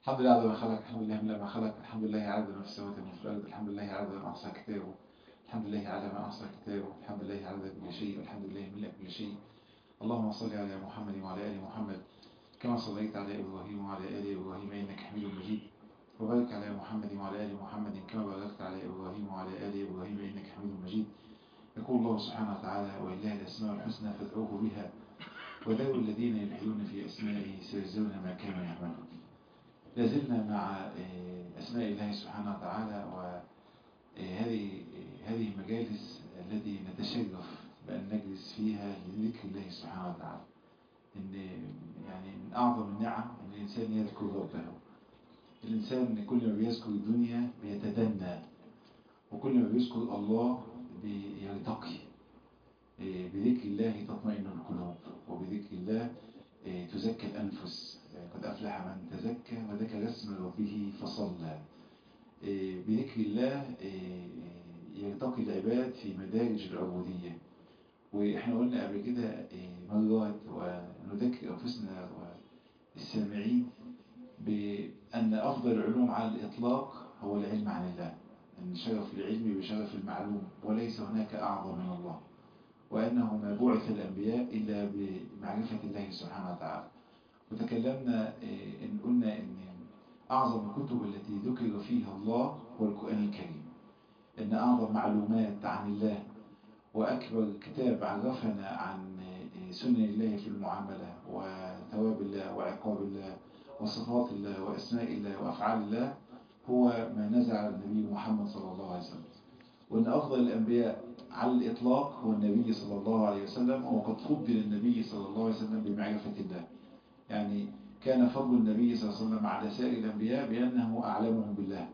الحمد لله على ما خلق الحمد لله من ما خلق الحمد لله عدد ما في السماوات وما في الأرض الحمد لله عدد ما أحصى كتابه الحمد لله على ما أحصى كتابه الحمد لله عدد كل شيء والحمد لله ملء كل شيء اللهم صل على محمد وعلى آل محمد كما صليت على إبراهيم وعلى آل إبراهيم إنك حميد مجيد وبارك على محمد وعلى آل محمد كما باركت على إبراهيم وعلى آل إبراهيم إنك حميد مجيد يقول الله سبحانه وتعالى ولله الأسماء الحسنى فادعوه بها وذو الذين يلحدون في أسمائه سيجزون ما كانوا يعملون لازلنا مع أسماء الله سبحانه وتعالى وهذه هذه المجالس التي نتشرف بأن نجلس فيها لذكر الله سبحانه وتعالى إن يعني من أعظم النعم أن الإنسان يذكر ربه الإنسان كل ما بيذكر الدنيا بيتدنى وكل ما بيذكر الله بيرتقي بذكر الله تطمئن القلوب وبذكر الله تزكى الأنفس قد أفلح من تزكى وذكر اسم ربه فصلى بذكر الله يرتقي العباد في مدارج العبودية وإحنا قلنا قبل كده مرات ونذكر أنفسنا والسامعين بأن أفضل العلوم على الإطلاق هو العلم عن الله أن شرف العلم بشرف المعلوم وليس هناك أعظم من الله وأنه ما بعث الأنبياء إلا بمعرفة الله سبحانه وتعالى وتكلمنا إن قلنا إن أعظم الكتب التي ذكر فيها الله هو القرآن الكريم إن أعظم معلومات عن الله وأكبر كتاب عرفنا عن سنن الله في المعاملة وثواب الله وعقاب الله وصفات الله وأسماء الله وأفعال الله هو ما نزل على النبي محمد صلى الله عليه وسلم وأن أفضل الأنبياء على الإطلاق هو النبي صلى الله عليه وسلم وقد فضل النبي صلى الله عليه وسلم بمعرفة الله يعني كان فضل النبي صلى الله عليه وسلم على سائر الأنبياء بأنه أعلمهم بالله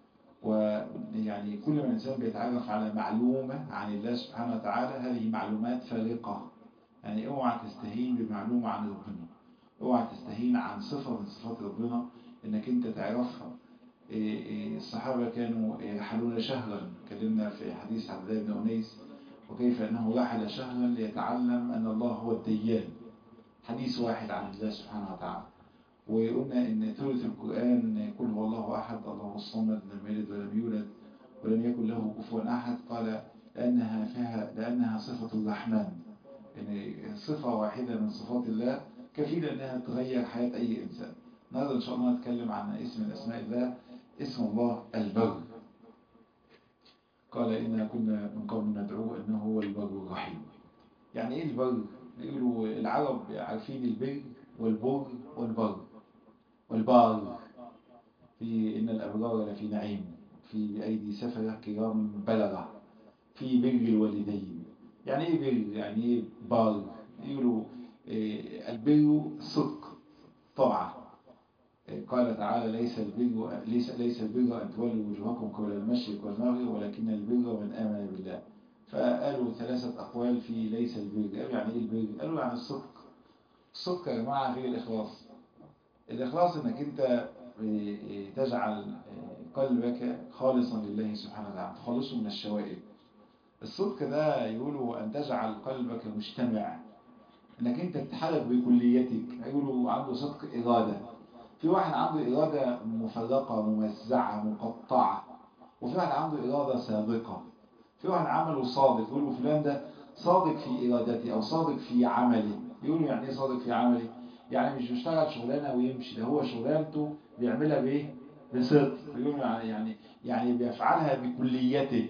ويعني كل ما الإنسان بيتعرف على معلومة عن الله سبحانه وتعالى هذه معلومات فارقة يعني اوعى تستهين بمعلومة عن ربنا اوعى تستهين عن صفة من صفات ربنا انك انت تعرفها الصحابة كانوا يرحلون شهرا كلمنا في حديث عبد الله بن أنيس وكيف أنه رحل شهرا ليتعلم أن الله هو الديان حديث واحد عن الله سبحانه وتعالى وقلنا ان ثلث القرآن قل هو الله أحد الله الصمد لم يلد ولم يولد ولم يكن له كفوا أحد قال لأنها, فيها لأنها صفة الرحمن يعني صفة واحدة من صفات الله كفيلة أنها تغير حياة أي إنسان النهارده إن شاء الله نتكلم عن اسم من أسماء الله اسم الله البر قال إنا كنا من قبل ندعوه إنه هو البر الرحيم يعني إيه البر؟ يقولوا العرب عارفين البر والبر والبر والبار في إن الأبرار لفي نعيم في أيدي سفرة كرام بلغة في بر الوالدين يعني إيه بر؟ يعني إيه بار؟ يقولوا إيه البر صدق طبعا قال تعالى ليس البر ليس ليس البر أن تولوا وجوهكم قبل المشرق والمغرب ولكن البر من آمن بالله فقالوا ثلاثة أقوال في ليس البر قالوا يعني إيه البر؟ قالوا يعني الصدق الصدق يا جماعة غير الإخلاص الإخلاص إنك أنت تجعل قلبك خالصا لله سبحانه وتعالى تخلصه من الشوائب الصدق ده يقولوا أن تجعل قلبك مجتمع إنك أنت تتحرك بكليتك يقولوا عنده صدق إرادة في واحد عنده إرادة مفرقة موزعة مقطعة وفي واحد عنده إرادة سابقة في واحد عمله صادق يقولوا فلان ده صادق في إرادته أو صادق في عمله يقولوا يعني إيه صادق في عمله يعني مش بيشتغل شغلانة ويمشي ده هو شغلانته بيعملها بإيه بصدق يقولوا يعني يعني يعني بيفعلها بكليته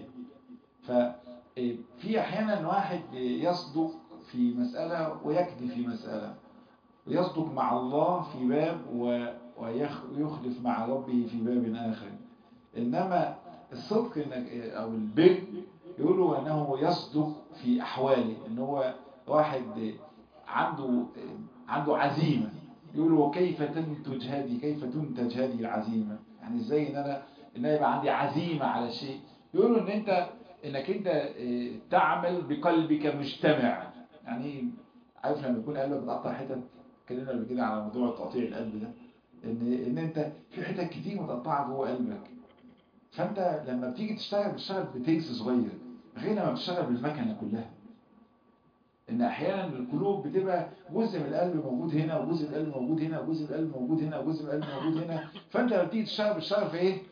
ففي أحيانا واحد يصدق في مسألة ويكذب في مسألة ويصدق مع الله في باب ويخلف مع ربه في باب آخر إنما الصدق إنك أو البر يقولوا أنه يصدق في أحواله إن هو واحد عنده عنده عزيمة يقولوا كيف تنتج هذه كيف تنتج هذه العزيمة يعني ازاي ان انا ان انا يبقى عندي عزيمة على شيء يقولوا ان انت انك انت تعمل بقلبك مجتمع يعني عارف لما يكون قلبك متقطع حتت اتكلمنا قبل كده على موضوع تقطيع القلب ده ان ان انت في حتت كتير متقطعه جوه قلبك فانت لما بتيجي تشتغل بتشتغل بتيكس صغير غير لما بتشتغل بالمكنه كلها ان احيانا القلوب بتبقى جزء من القلب موجود هنا وجزء من القلب موجود هنا وجزء من القلب موجود هنا وجزء من القلب موجود هنا فانت لما بتيجي تشتغل بتشتغل في ايه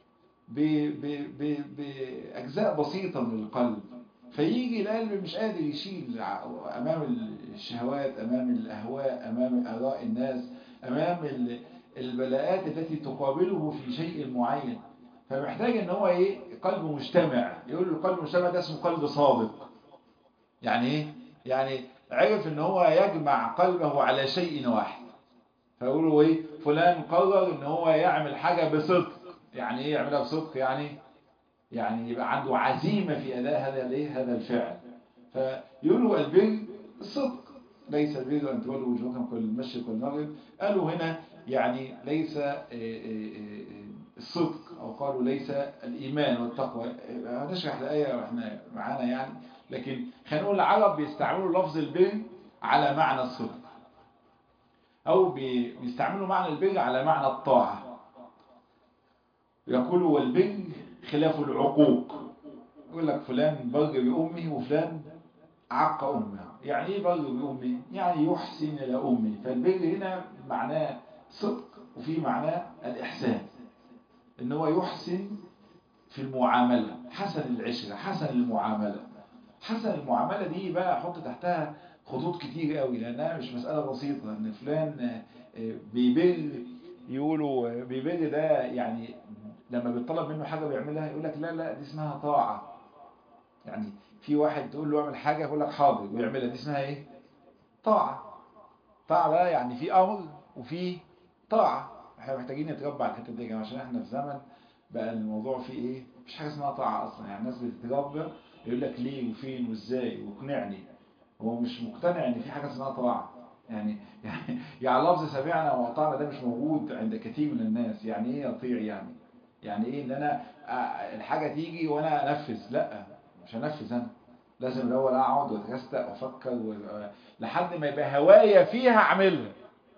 ب- ب- ب- باجزاء بسيطه من القلب فيجي القلب مش قادر يشيل ع- امام الشهوات امام الاهواء امام اراء الناس امام ال- البلاءات التي تقابله في شيء معين فمحتاج ان هو ايه قلب مجتمع يقول له القلب المجتمع ده اسمه قلب صادق يعني ايه يعني عرف ان هو يجمع قلبه على شيء واحد فيقولوا ايه فلان قرر ان هو يعمل حاجة بصدق يعني ايه يعملها بصدق يعني يعني يبقى عنده عزيمة في اداء هذا الايه هذا الفعل فيقولوا البر الصدق ليس البر ان تولوا وجوهكم كل المشرق والمغرب قالوا هنا يعني ليس إيه إيه إيه الصدق او قالوا ليس الايمان والتقوى هنشرح الايه واحنا معانا يعني لكن خلينا نقول العرب بيستعملوا لفظ البر على معنى الصدق او بي- بيستعملوا معنى البر على معنى الطاعه يقولوا والبر خلاف العقوق يقول لك فلان بر بأمه وفلان عق أمه يعني ايه بر بأمه يعني يحسن إلى أمه فالبر هنا معناه صدق وفي معناه الإحسان ان هو يحسن في المعاملة حسن العشرة حسن المعاملة حسن المعاملة دي بقى احط تحتها خطوط كتير قوي لانها مش مسألة بسيطة ان فلان آه، بيبر يقولوا آه، بيبر ده يعني لما بيطلب منه حاجة بيعملها يقول لك لا لا دي اسمها طاعة يعني في واحد تقول له اعمل حاجة يقول لك حاضر ويعملها دي اسمها ايه طاعة طاعة ده يعني في امر وفي طاعة احنا محتاجين نتربى على الحتة دي يا جماعة عشان احنا في زمن بقى الموضوع فيه ايه مفيش حاجة اسمها طاعة اصلا يعني الناس بتتربى يقول لك ليه وفين وازاي واقنعني هو مش مقتنع ان في حاجة اسمها طاعة يعني يعني يعني لفظ سمعنا واطعنا ده مش موجود عند كثير من الناس يعني ايه يطيع يعني يعني ايه ان انا آه، الحاجة تيجي وانا انفذ لا مش هنفذ انا لازم الاول اقعد واترستق وافكر و... لحد ما يبقى هوايا فيها اعملها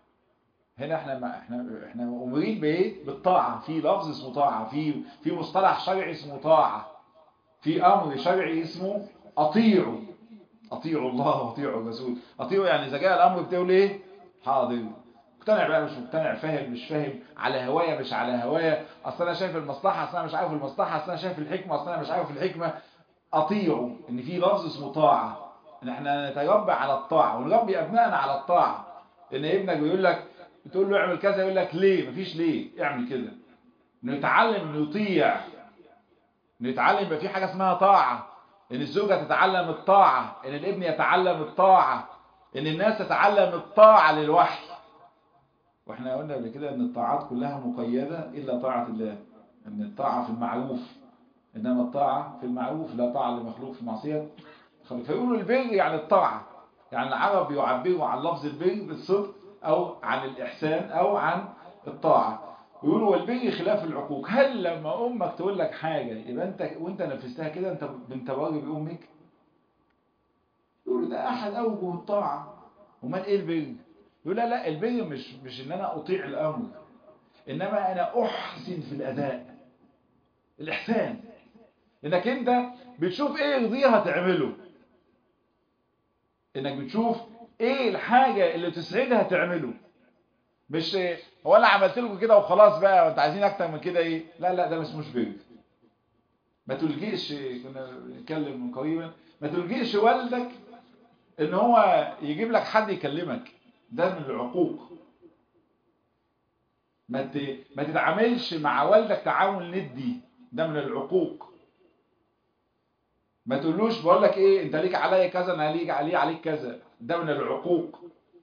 هنا احنا ما احنا احنا امرين بايه بالطاعه في لفظ اسمه طاعه في في مصطلح شرعي اسمه طاعه في امر شرعي اسمه اطيعوا اطيعوا الله واطيعوا الرسول اطيعوا يعني اذا جاء الامر بتقول ايه حاضر مقتنع بقى مش مقتنع فاهم مش فاهم على هوايا مش على هوايا اصل انا شايف المصلحه اصل انا مش عارف المصلحه اصل انا شايف الحكمه اصل انا مش عارف الحكمه اطيعوا ان في لفظ اسمه طاعه ان احنا نتربى على الطاعه ونربي ابنائنا على الطاعه ان ابنك بيقول لك بتقول له اعمل كذا يقول لك ليه مفيش ليه اعمل كده انه يتعلم انه يطيع انه يتعلم يبقى في حاجه اسمها طاعه ان الزوجه تتعلم الطاعه ان الابن يتعلم الطاعه ان الناس تتعلم الطاعه للوحي واحنا قلنا قبل كده ان الطاعات كلها مقيده الا طاعه الله ان الطاعه في المعروف انما الطاعه في المعروف لا طاعه لمخلوق في معصيه خلق. فيقولوا البر يعني الطاعه يعني العرب بيعبروا عن لفظ البر بالصدق او عن الاحسان او عن الطاعه يقولوا والبر خلاف العقوق هل لما امك تقول لك حاجه يبقى انت وانت نفذتها كده انت انت بر بامك يقولوا ده احد اوجه الطاعه امال ايه البر يقول لا لا البر مش مش ان انا اطيع الامر انما انا احسن في الاداء الاحسان انك انت بتشوف ايه يرضيها تعمله انك بتشوف ايه الحاجة اللي تسعدها تعمله مش هو انا عملت لكم كده وخلاص بقى وانت عايزين اكتر من كده ايه لا لا ده ما اسموش بر ما تلجيش كنا بنتكلم من قريبا ما تلجيش والدك ان هو يجيب لك حد يكلمك ده من العقوق ما ت... ما تتعاملش مع والدك تعامل ندي ده من العقوق ما تقولوش بقول لك ايه انت ليك عليا كذا انا ليك علي عليك كذا ده من العقوق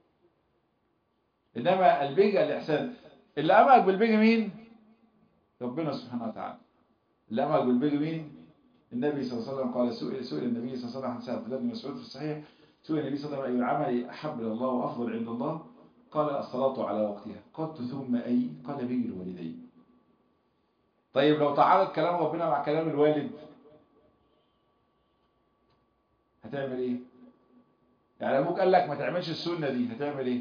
انما البر الاحسان اللي امرك بالبر مين ربنا سبحانه وتعالى اللي امرك بالبر مين النبي صلى الله عليه وسلم قال سئل سئل النبي صلى الله عليه وسلم عن عبد الله بن مسعود في الصحيح سئل النبي صلى الله عليه وسلم اي العمل احب الى الله وافضل عند الله قال الصلاة على وقتها قلت ثم أي قال بر الوالدين طيب لو تعارض كلام ربنا مع كلام الوالد هتعمل ايه يعني ابوك قال لك ما تعملش السنة دي هتعمل ايه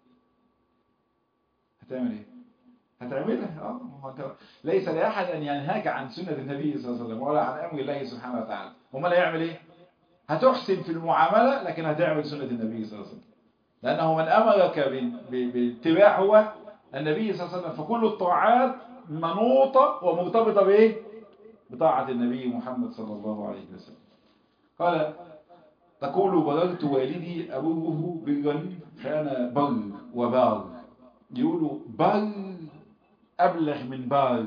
هتعمل ايه هتعملها اه ما هو انت ليس لاحد ان ينهاك عن سنة النبي صلى الله عليه وسلم ولا عن امر الله سبحانه وتعالى امال هيعمل ايه هتحسن في المعاملة لكن هتعمل سنة النبي صلى الله عليه وسلم لأنه من أمرك باتباع هو النبي صلى الله عليه وسلم فكل الطاعات منوطة ومرتبطة بإيه؟ بطاعة النبي محمد صلى الله عليه وسلم قال تقول بررت والدي أبوه برا كان بر وبار يقولوا بر أبلغ من بار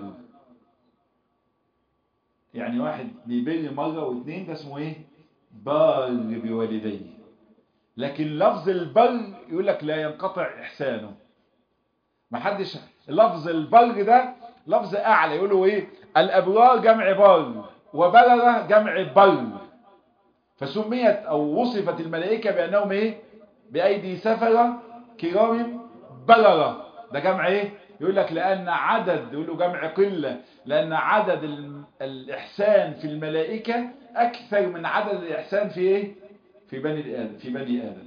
يعني واحد بيبر مرة واثنين ده اسمه ايه بار بوالديه لكن لفظ البر يقول لك لا ينقطع إحسانه ما حدش لفظ البر ده لفظ أعلى يقولوا ايه الأبرار جمع بر وبررة جمع بر فسميت أو وصفت الملائكة بأنهم ايه بأيدي سفرة كرام بررة ده جمع ايه يقول لك لأن عدد يقول له جمع قلة لأن عدد الإحسان في الملائكة أكثر من عدد الإحسان في ايه في بني آدم في بني آدم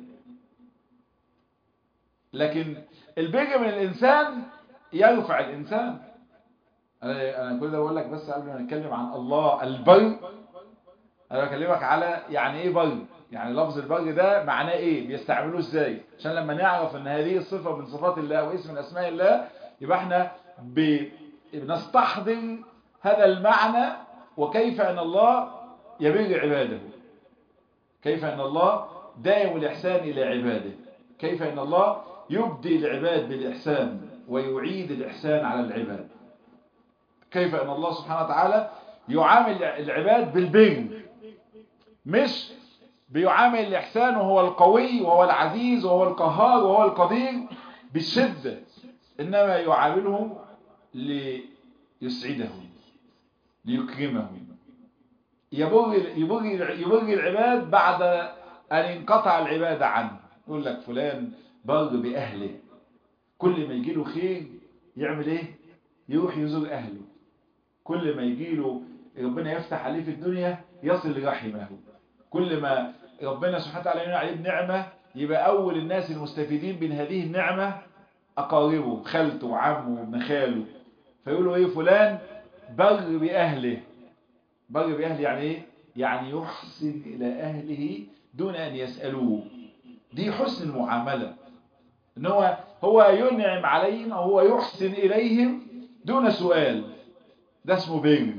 لكن البر من الإنسان يرفع الإنسان أنا أنا كل ده بقول لك بس قبل ما نتكلم عن الله البر أنا بكلمك على يعني إيه بر يعني لفظ البر ده معناه إيه بيستعملوه إزاي عشان لما نعرف إن هذه الصفة من صفات الله واسم من أسماء الله يبقى إحنا بنستحضر هذا المعنى وكيف أن الله يبر عباده كيف أن الله دائم الإحسان إلى عباده كيف أن الله يبدي العباد بالإحسان ويعيد الإحسان على العباد كيف أن الله سبحانه وتعالى يعامل العباد بالبر مش بيعامل الإحسان وهو القوي وهو العزيز وهو القهار وهو القدير بالشدة إنما يعاملهم ليسعدهم ليكرمهم يبر, يبر, يبر العباد بعد أن انقطع العبادة عنه يقول لك فلان بر بأهله كل ما يجي له خير يعمل ايه يروح يزور أهله كل ما يجي له ربنا يفتح عليه في الدنيا يصل رحمه كل ما ربنا سبحانه وتعالى ينعم عليه بنعمة يبقى أول الناس المستفيدين من هذه النعمة أقاربه خالته وعمه وابن خاله فيقولوا ايه فلان بر بأهله بر بأهله يعني ايه يعني يحسن إلى أهله دون أن يسألوه دي حسن المعاملة ان هو هو ينعم عليهم أو هو يحسن إليهم دون سؤال ده اسمه بر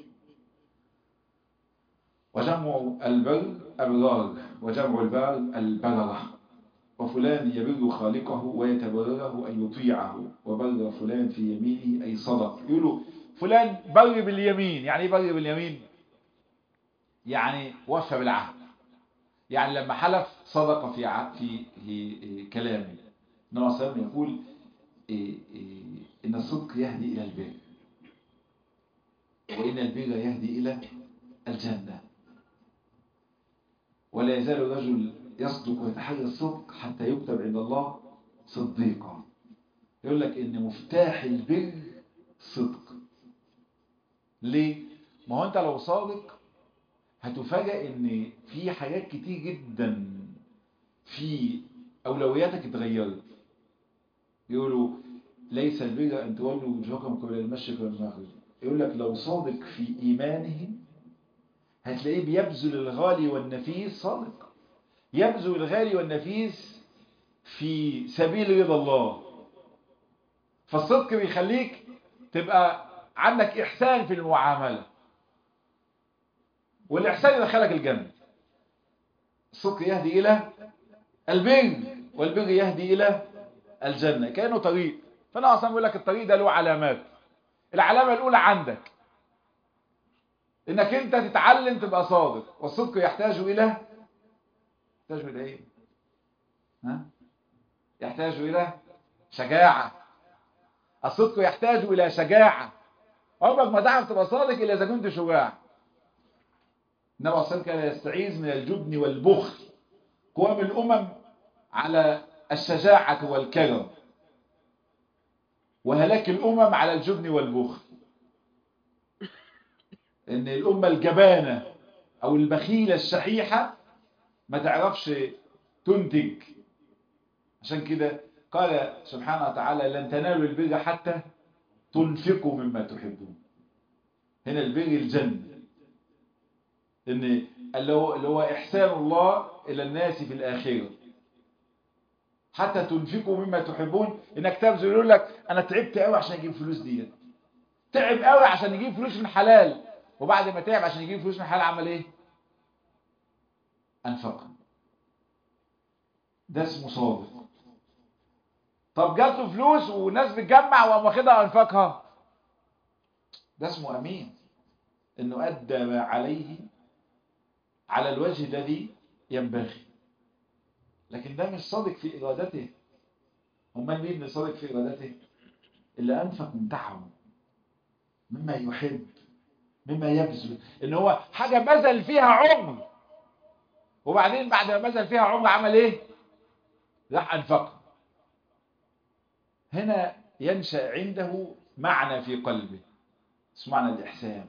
وجمع البر أبرار وجمع البار البررة وفلان يبر خالقه ويتبرره أن يطيعه وبر فلان في يمينه أي صدق يقولوا فلان بر باليمين يعني ايه بر باليمين يعني وفى بالعهد يعني لما حلف صدق في ع... في, في كلامه النبي صلى الله عليه وسلم يقول إيه إيه إن الصدق يهدي إلى البر وإن البر يهدي إلى الجنة ولا يزال الرجل يصدق ويتحرى الصدق حتى يكتب عند الله صديقا يقول لك إن مفتاح البر صدق ليه؟ ما هو أنت لو صادق هتفاجئ ان في حاجات كتير جدا في اولوياتك اتغيرت يقولوا ليس البر ان تولوا وجوهكم قبل المشرق والمغرب يقول لك لو صادق في ايمانه هتلاقيه بيبذل الغالي والنفيس صادق يبذل الغالي والنفيس في سبيل رضا الله فالصدق بيخليك تبقى عندك احسان في المعامله والإحسان يدخلك الجنة الصدق يهدي إلى البر والبر يهدي إلى الجنة كأنه طريق فأنا أصلا بقول لك الطريق ده له علامات العلامة الأولى عندك إنك أنت تتعلم تبقى صادق والصدق يحتاج إلى يحتاج إلى إيه؟ ها؟ يحتاج إلى شجاعة الصدق يحتاج إلى شجاعة عمرك ما تعرف تبقى صادق إلا إذا كنت شجاع النبي صلى الله عليه وسلم كان يستعيذ من الجبن والبخل قوام الأمم على الشجاعة والكرم وهلاك الأمم على الجبن والبخل إن الأمة الجبانة أو البخيلة الشحيحة ما تعرفش تنتج عشان كده قال سبحانه وتعالى لن تنالوا البر حتى تنفقوا مما تحبون هنا البر الجنة ان اللي هو, اللي هو احسان الله الى الناس في الاخره حتى تنفقوا مما تحبون انك تبذل يقول لك انا تعبت قوي عشان اجيب فلوس ديت تعب قوي عشان يجيب فلوس من حلال وبعد ما تعب عشان يجيب فلوس من حلال عمل ايه انفق ده اسمه صادق طب جات له فلوس والناس بتجمع وقام واخدها انفقها ده اسمه امين انه ادى ما عليه على الوجه الذي ينبغي لكن ده مش صادق في ارادته امال مين اللي صادق في ارادته اللي انفق من تعبه مما يحب مما يبذل ان هو حاجه بذل فيها عمر وبعدين بعد ما بذل فيها عمر عمل ايه راح انفقها هنا ينشأ عنده معنى في قلبه اسمه معنى الإحسان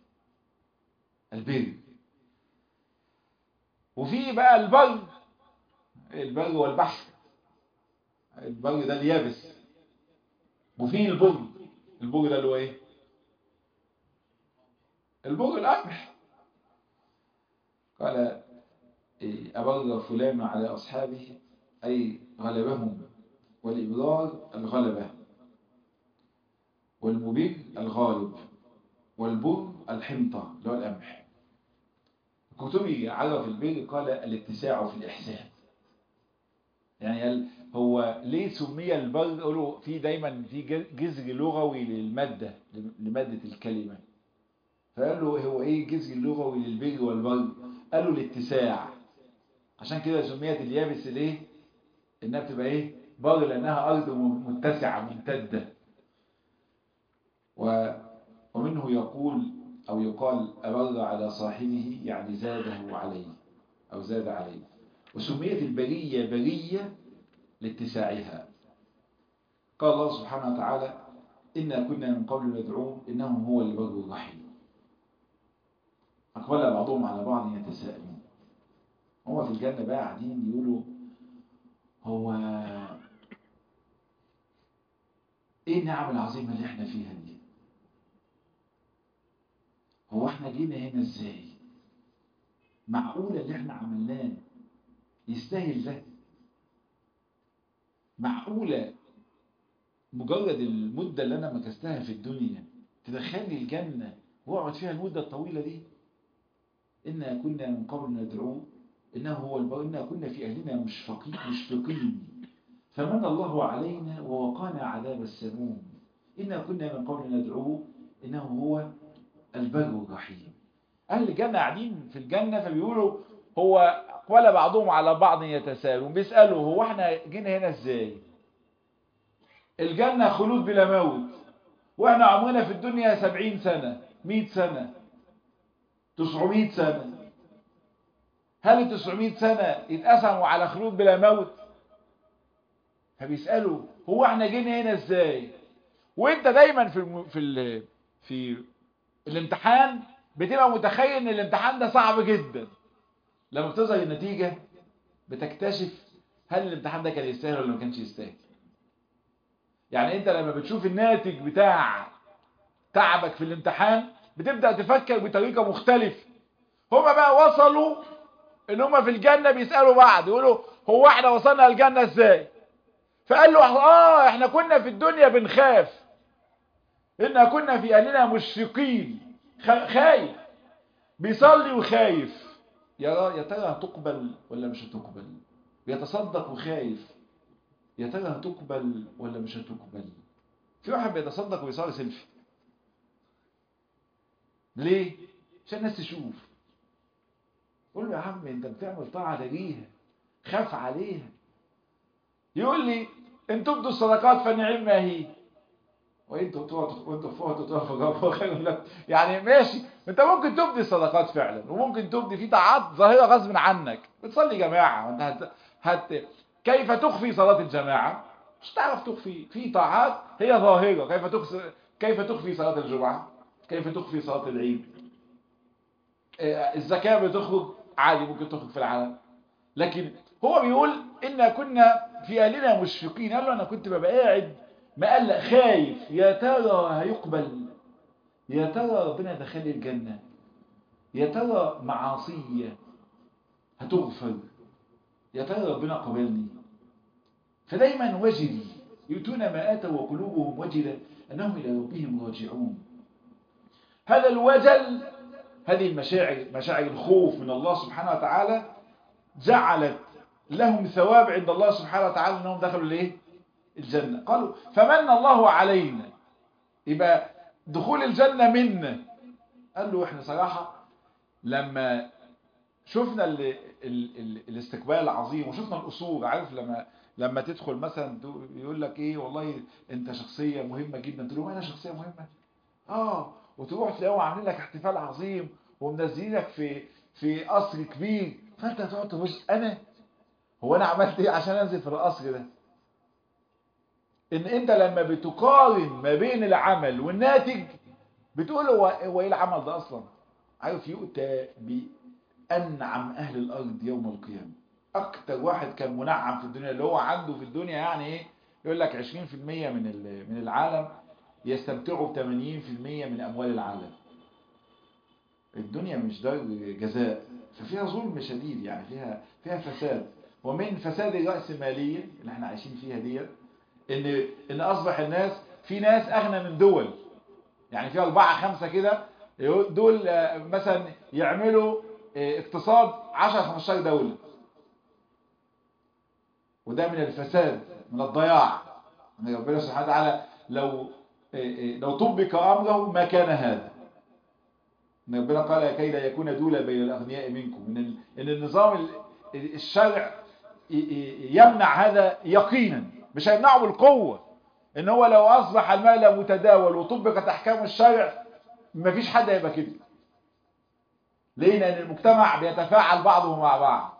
البر وفي بقى البر البر والبحر البر ده اليابس وفي البر البر ده اللي هو ايه البر القمح قال إيه أبر فلان على أصحابه أي غلبهم والإبرار الغلبة والمبر الغالب والبر الحمطة اللي هو القمح الكتبي عرف البر قال الاتساع في الإحسان يعني قال هو ليه سمي البر قالوا في دايما في جذر لغوي للمادة لمادة الكلمة فقال له هو ايه الجذر اللغوي للبر والبر قالوا الاتساع عشان كده سميت اليابس ليه انها بتبقى ايه بر لانها ارض متسعة ممتدة و ومنه يقول او يقال ابر على صاحبه يعني زاده عليه او زاد عليه وسميت البرية برية لاتساعها قال الله سبحانه وتعالى إنا كنا من قبل ندعوه إنه هو البر الرحيم أقبل بعضهم على بعض يتساءلون هو في الجنة بقى قاعدين يقولوا هو ايه النعم العظيمة اللي احنا فيها دي هو احنا جينا هنا ازاي معقولة اللي احنا عملناه يستاهل ده معقولة مجرد المدة اللي انا مكستها في الدنيا تدخلني الجنة واقعد فيها المدة الطويلة دي إنا كنا من قبل ندعوه إنه هو البر إنا كنا في أهلنا مشفقين مشفقين فمن الله علينا ووقانا عذاب السموم إنا كنا من قبل ندعوه إنه هو البر الرحيم أهل الجنة قاعدين في الجنة فبيقولوا هو ولا بعضهم على بعض يتساءلون بيسألوا هو احنا جينا هنا ازاي الجنة خلود بلا موت واحنا عمرنا في الدنيا سبعين سنة مئة سنة تسعمائة سنة هل التسعمائة سنة يتقسموا على خلود بلا موت فبيسألوا هو احنا جينا هنا ازاي وانت دايما في الم... في ال... في الامتحان بتبقى متخيل ان الامتحان ده صعب جدا لما بتظهر النتيجة بتكتشف هل الامتحان ده كان يستاهل ولا ما كانش يستاهل يعني انت لما بتشوف الناتج بتاع تعبك في الامتحان بتبدأ تفكر بطريقة مختلفة هما بقى وصلوا ان هما في الجنة بيسألوا بعض يقولوا هو احنا وصلنا الجنة ازاي فقال له اه احنا كنا في الدنيا بنخاف إنا كنا في أهلنا مشفقين خايف بيصلي وخايف يا يا ترى هتقبل ولا مش هتقبل بيتصدق وخايف يا ترى هتقبل ولا مش هتقبل في واحد بيتصدق ويصلي سيلفي ليه عشان الناس تشوف قول له يا عم انت بتعمل طاعه ليها خاف عليها يقول لي ان تبدوا الصدقات فنعم ما هي وانتوا وانتوا فوق تتوفوا خير لكم يعني ماشي انت ممكن تبدي الصدقات فعلا وممكن تبدي في طاعات ظاهره غصب عنك بتصلي جماعه انت هت... هت... كيف تخفي صلاه الجماعه مش تعرف تخفي في طاعات هي ظاهره كيف تخفي كيف تخفي صلاه الجمعه كيف تخفي صلاه العيد الزكاه بتخرج عادي ممكن تخرج في العالم لكن هو بيقول إنا كنا في أهلنا مشفقين قال له أنا كنت ببقى قاعد مقلق خايف يا ترى هيقبل يا ترى ربنا دخلني الجنة يا ترى معاصية هتغفر يا ترى ربنا قبلني فدايما وجل يؤتون ما آتوا وقلوبهم وجلة أنهم إلى ربهم راجعون هذا الوجل هذه المشاعر مشاعر الخوف من الله سبحانه وتعالى جعلت لهم ثواب عند الله سبحانه وتعالى أنهم دخلوا ليه الجنة قالوا فمن الله علينا يبقى دخول الجنة منا قال له احنا صراحة لما شفنا ال ال ال الاستقبال العظيم وشفنا الأصول عارف لما لما تدخل مثلا يقول لك ايه والله انت شخصية مهمة جدا تقول له انا شخصية مهمة اه وتروح تلاقيهم عاملين لك احتفال عظيم ومنزلينك في في قصر كبير فانت تقعد تبص انا هو انا عملت ايه عشان انزل في القصر ده ان انت لما بتقارن ما بين العمل والناتج بتقول هو هو ايه العمل ده اصلا عارف يؤتى بانعم اهل الارض يوم القيامه اكتر واحد كان منعم في الدنيا اللي هو عنده في الدنيا يعني ايه يقول لك 20% من من العالم يستمتعوا ب 80% من اموال العالم الدنيا مش دار جزاء ففيها ظلم شديد يعني فيها فيها فساد ومن فساد الرأسمالية اللي احنا عايشين فيها ديت ان ان اصبح الناس في ناس اغنى من دول يعني في اربعة خمسة كده دول مثلا يعملوا اقتصاد 10 15 دولة وده من الفساد من الضياع ان ربنا سبحانه وتعالى لو لو طبق امره ما كان هذا ان ربنا قال كي لا يكون دولة بين الاغنياء منكم ان ان النظام الشرع يمنع هذا يقينا مش هيمنعه بالقوة ان هو لو اصبح المال متداول وطبقت احكام الشرع مفيش حد هيبقى كده ليه لان المجتمع بيتفاعل بعضه مع بعض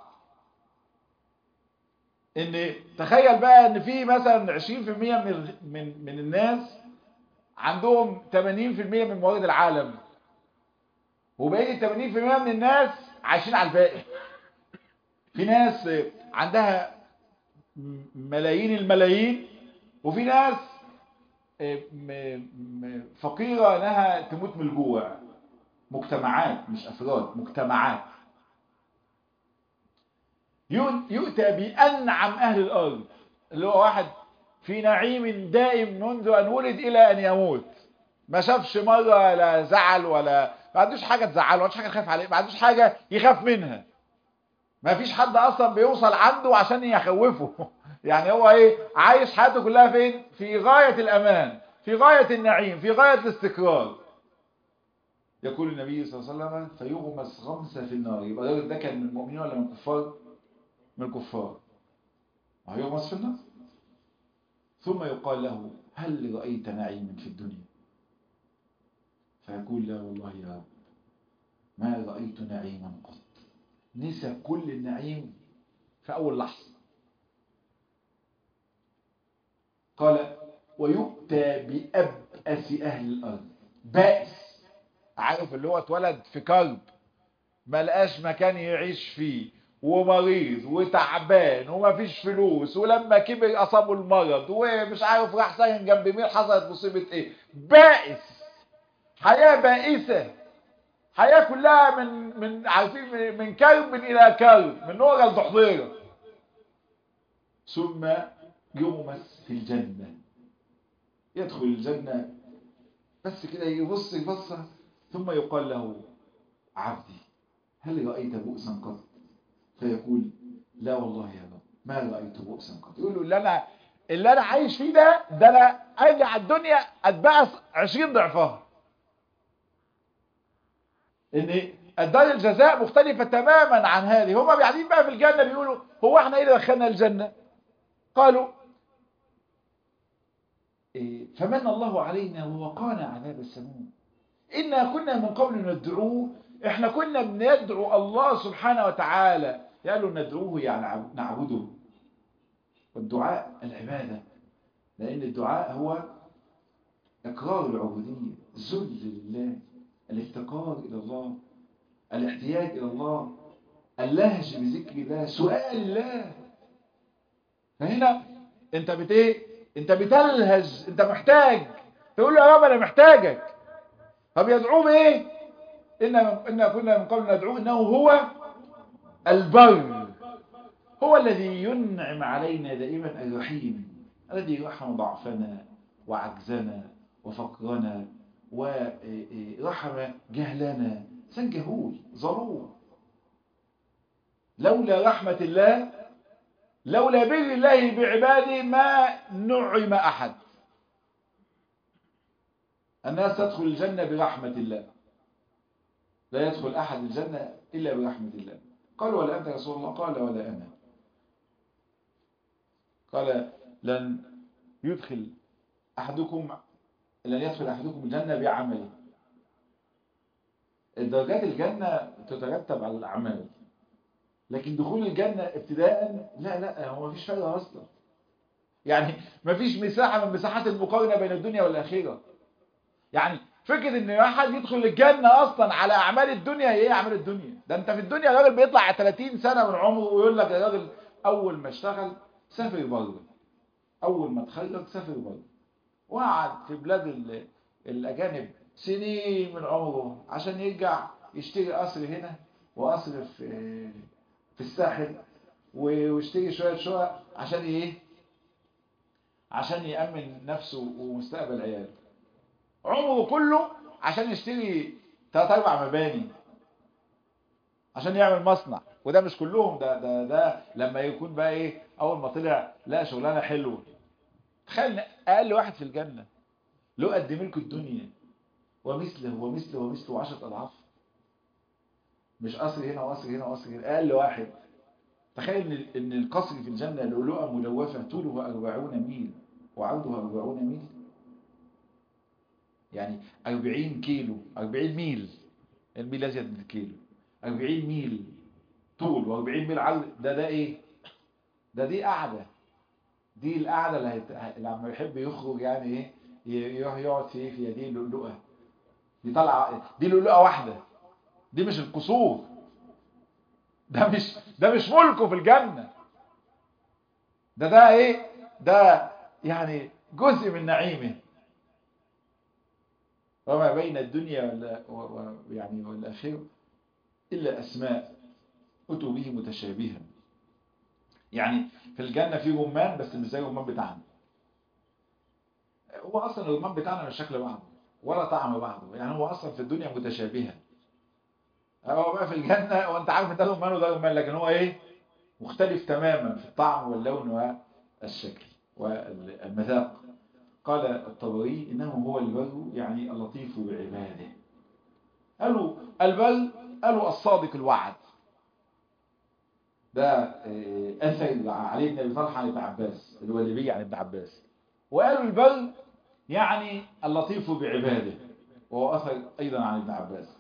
ان تخيل بقى ان في مثلا 20% من من من الناس عندهم 80% من موارد العالم وبقيه 80% من الناس عايشين على الباقي في ناس عندها ملايين الملايين وفي ناس فقيرة انها تموت من الجوع مجتمعات مش افراد مجتمعات يؤتى بأنعم أهل الأرض اللي هو واحد في نعيم دائم منذ أن ولد إلى أن يموت ما شافش مرة لا زعل ولا ما عندوش حاجة تزعله ما عندوش حاجة يخاف عليه ما عندوش حاجة يخاف منها ما فيش حد أصلا بيوصل عنده عشان يخوفه يعني هو ايه عايش حياته كلها فين في غاية الأمان في غاية النعيم في غاية الاستقرار يقول النبي صلى الله عليه وسلم فيغمس غمسة في النار يبقى الراجل ده كان من المؤمنين ولا من الكفار من الكفار هيغمس في النار ثم يقال له هل رأيت نعيما في الدنيا فيقول لا والله يا رب ما رأيت نعيما قط نسى كل النعيم في أول لحظة قال ويؤتى بأبأس أهل الأرض بأس عارف اللي هو اتولد في كرب ما لقاش مكان يعيش فيه ومريض وتعبان ومفيش فلوس ولما كبر اصابه المرض ومش عارف راح ساكن جنب مين حصلت مصيبه ايه بائس حياه بائسه حياه كلها من من عارفين من كرب الى كرب من نور لضحضيره ثم يغمس في الجنه يدخل الجنه بس كده يبص بصه ثم يقال له عبدي هل رأيت بؤسا قط فيقول لا والله يا رب ما رأيت بؤسا قط يقول له اللي أنا اللي أنا عايش فيه ده ده أنا أجي على الدنيا أتبعث عشرين ضعفها إن الدار الجزاء مختلفة تماما عن هذه هما قاعدين بقى في الجنة بيقولوا هو احنا ايه اللي دخلنا الجنة قالوا إيه فمن الله علينا ووقانا عذاب السموم إنا كنا من قبل ندعوه احنا كنا بندعو الله سبحانه وتعالى قالوا ندعوه يعني نعبده والدعاء العبادة لأن الدعاء هو إقرار العبودية ذل لله الافتقار إلى الله الاحتياج إلى الله اللهج بذكر الله سؤال الله فهنا انت بت ايه انت بتلهج انت محتاج تقول له يا رب انا محتاجك طب يدعوه بايه إنا, إنا كنا من قبل ندعوه إنه هو البر هو الذي ينعم علينا دائما الرحيم الذي رحم ضعفنا وعجزنا وفقرنا ورحم جهلنا إنسان جهول ظلوم لولا رحمة الله لولا بر الله بعباده ما نعم أحد الناس تدخل الجنة برحمة الله لا يدخل أحد الجنة إلا برحمة الله قال ولا أنت رسول الله قال ولا أنا قال لن يدخل أحدكم لن يدخل أحدكم الجنة بعمله درجات الجنة تترتب على الأعمال لكن دخول الجنة ابتداء لا لا هو مفيش فرق أصلا يعني مفيش مساحة من مساحات المقارنة بين الدنيا والآخرة يعني فكرة ان واحد يدخل الجنة اصلا على اعمال الدنيا هي ايه اعمال الدنيا ده انت في الدنيا الراجل بيطلع 30 سنة من عمره ويقول لك يا راجل اول ما اشتغل سافر بره اول ما اتخرج سافر بره وقعد في بلاد الاجانب سنين من عمره عشان يرجع يشتري قصر هنا وقصر في في الساحل ويشتري شوية شقق عشان ايه عشان يأمن نفسه ومستقبل عياله عمره كله عشان يشتري ثلاث اربع مباني عشان يعمل مصنع وده مش كلهم ده ده ده لما يكون بقى ايه اول ما طلع لا شغلانه حلوه تخيل اقل واحد في الجنه له قد ملك الدنيا ومثله ومثله ومثله 10 اضعاف مش قصر هنا وقصر هنا وقصر هنا اقل واحد تخيل ان ان القصر في الجنه لؤلؤه ملوثه طوله 40 ميل وعرضه 40 ميل يعني 40 كيلو 40 ميل الميل ازيد من الكيلو 40 ميل طول و40 ميل عرض ده ده ايه ده دي قاعده دي القعده اللي, هيت... اللي لما يحب يخرج يعني ايه يروح يقعد في ايه في يديه اللؤلؤه دي طالعه دي لؤلؤه واحده دي مش القصور ده مش ده مش ملكه في الجنه ده ده ايه ده يعني جزء من نعيمه وما بين الدنيا ولا يعني والآخرة إلا أسماء أتوا به متشابها يعني في الجنة في رمان بس مش زي الرمان بتاعنا هو أصلا الرمان بتاعنا مش شكل بعضه ولا طعم بعضه يعني هو أصلا في الدنيا متشابها هو بقى في الجنة وانت عارف ان ده رمان وده رمان لكن هو ايه مختلف تماما في الطعم واللون والشكل والمذاق قال الطبري إنه هو البر يعني اللطيف بعباده قالوا البر قالوا الصادق الوعد ده أثر علي بن أبي طلحة عن ابن عباس اللي هو الليبي عن ابن عباس وقالوا البر يعني اللطيف بعباده وهو أثر أيضا عن ابن عباس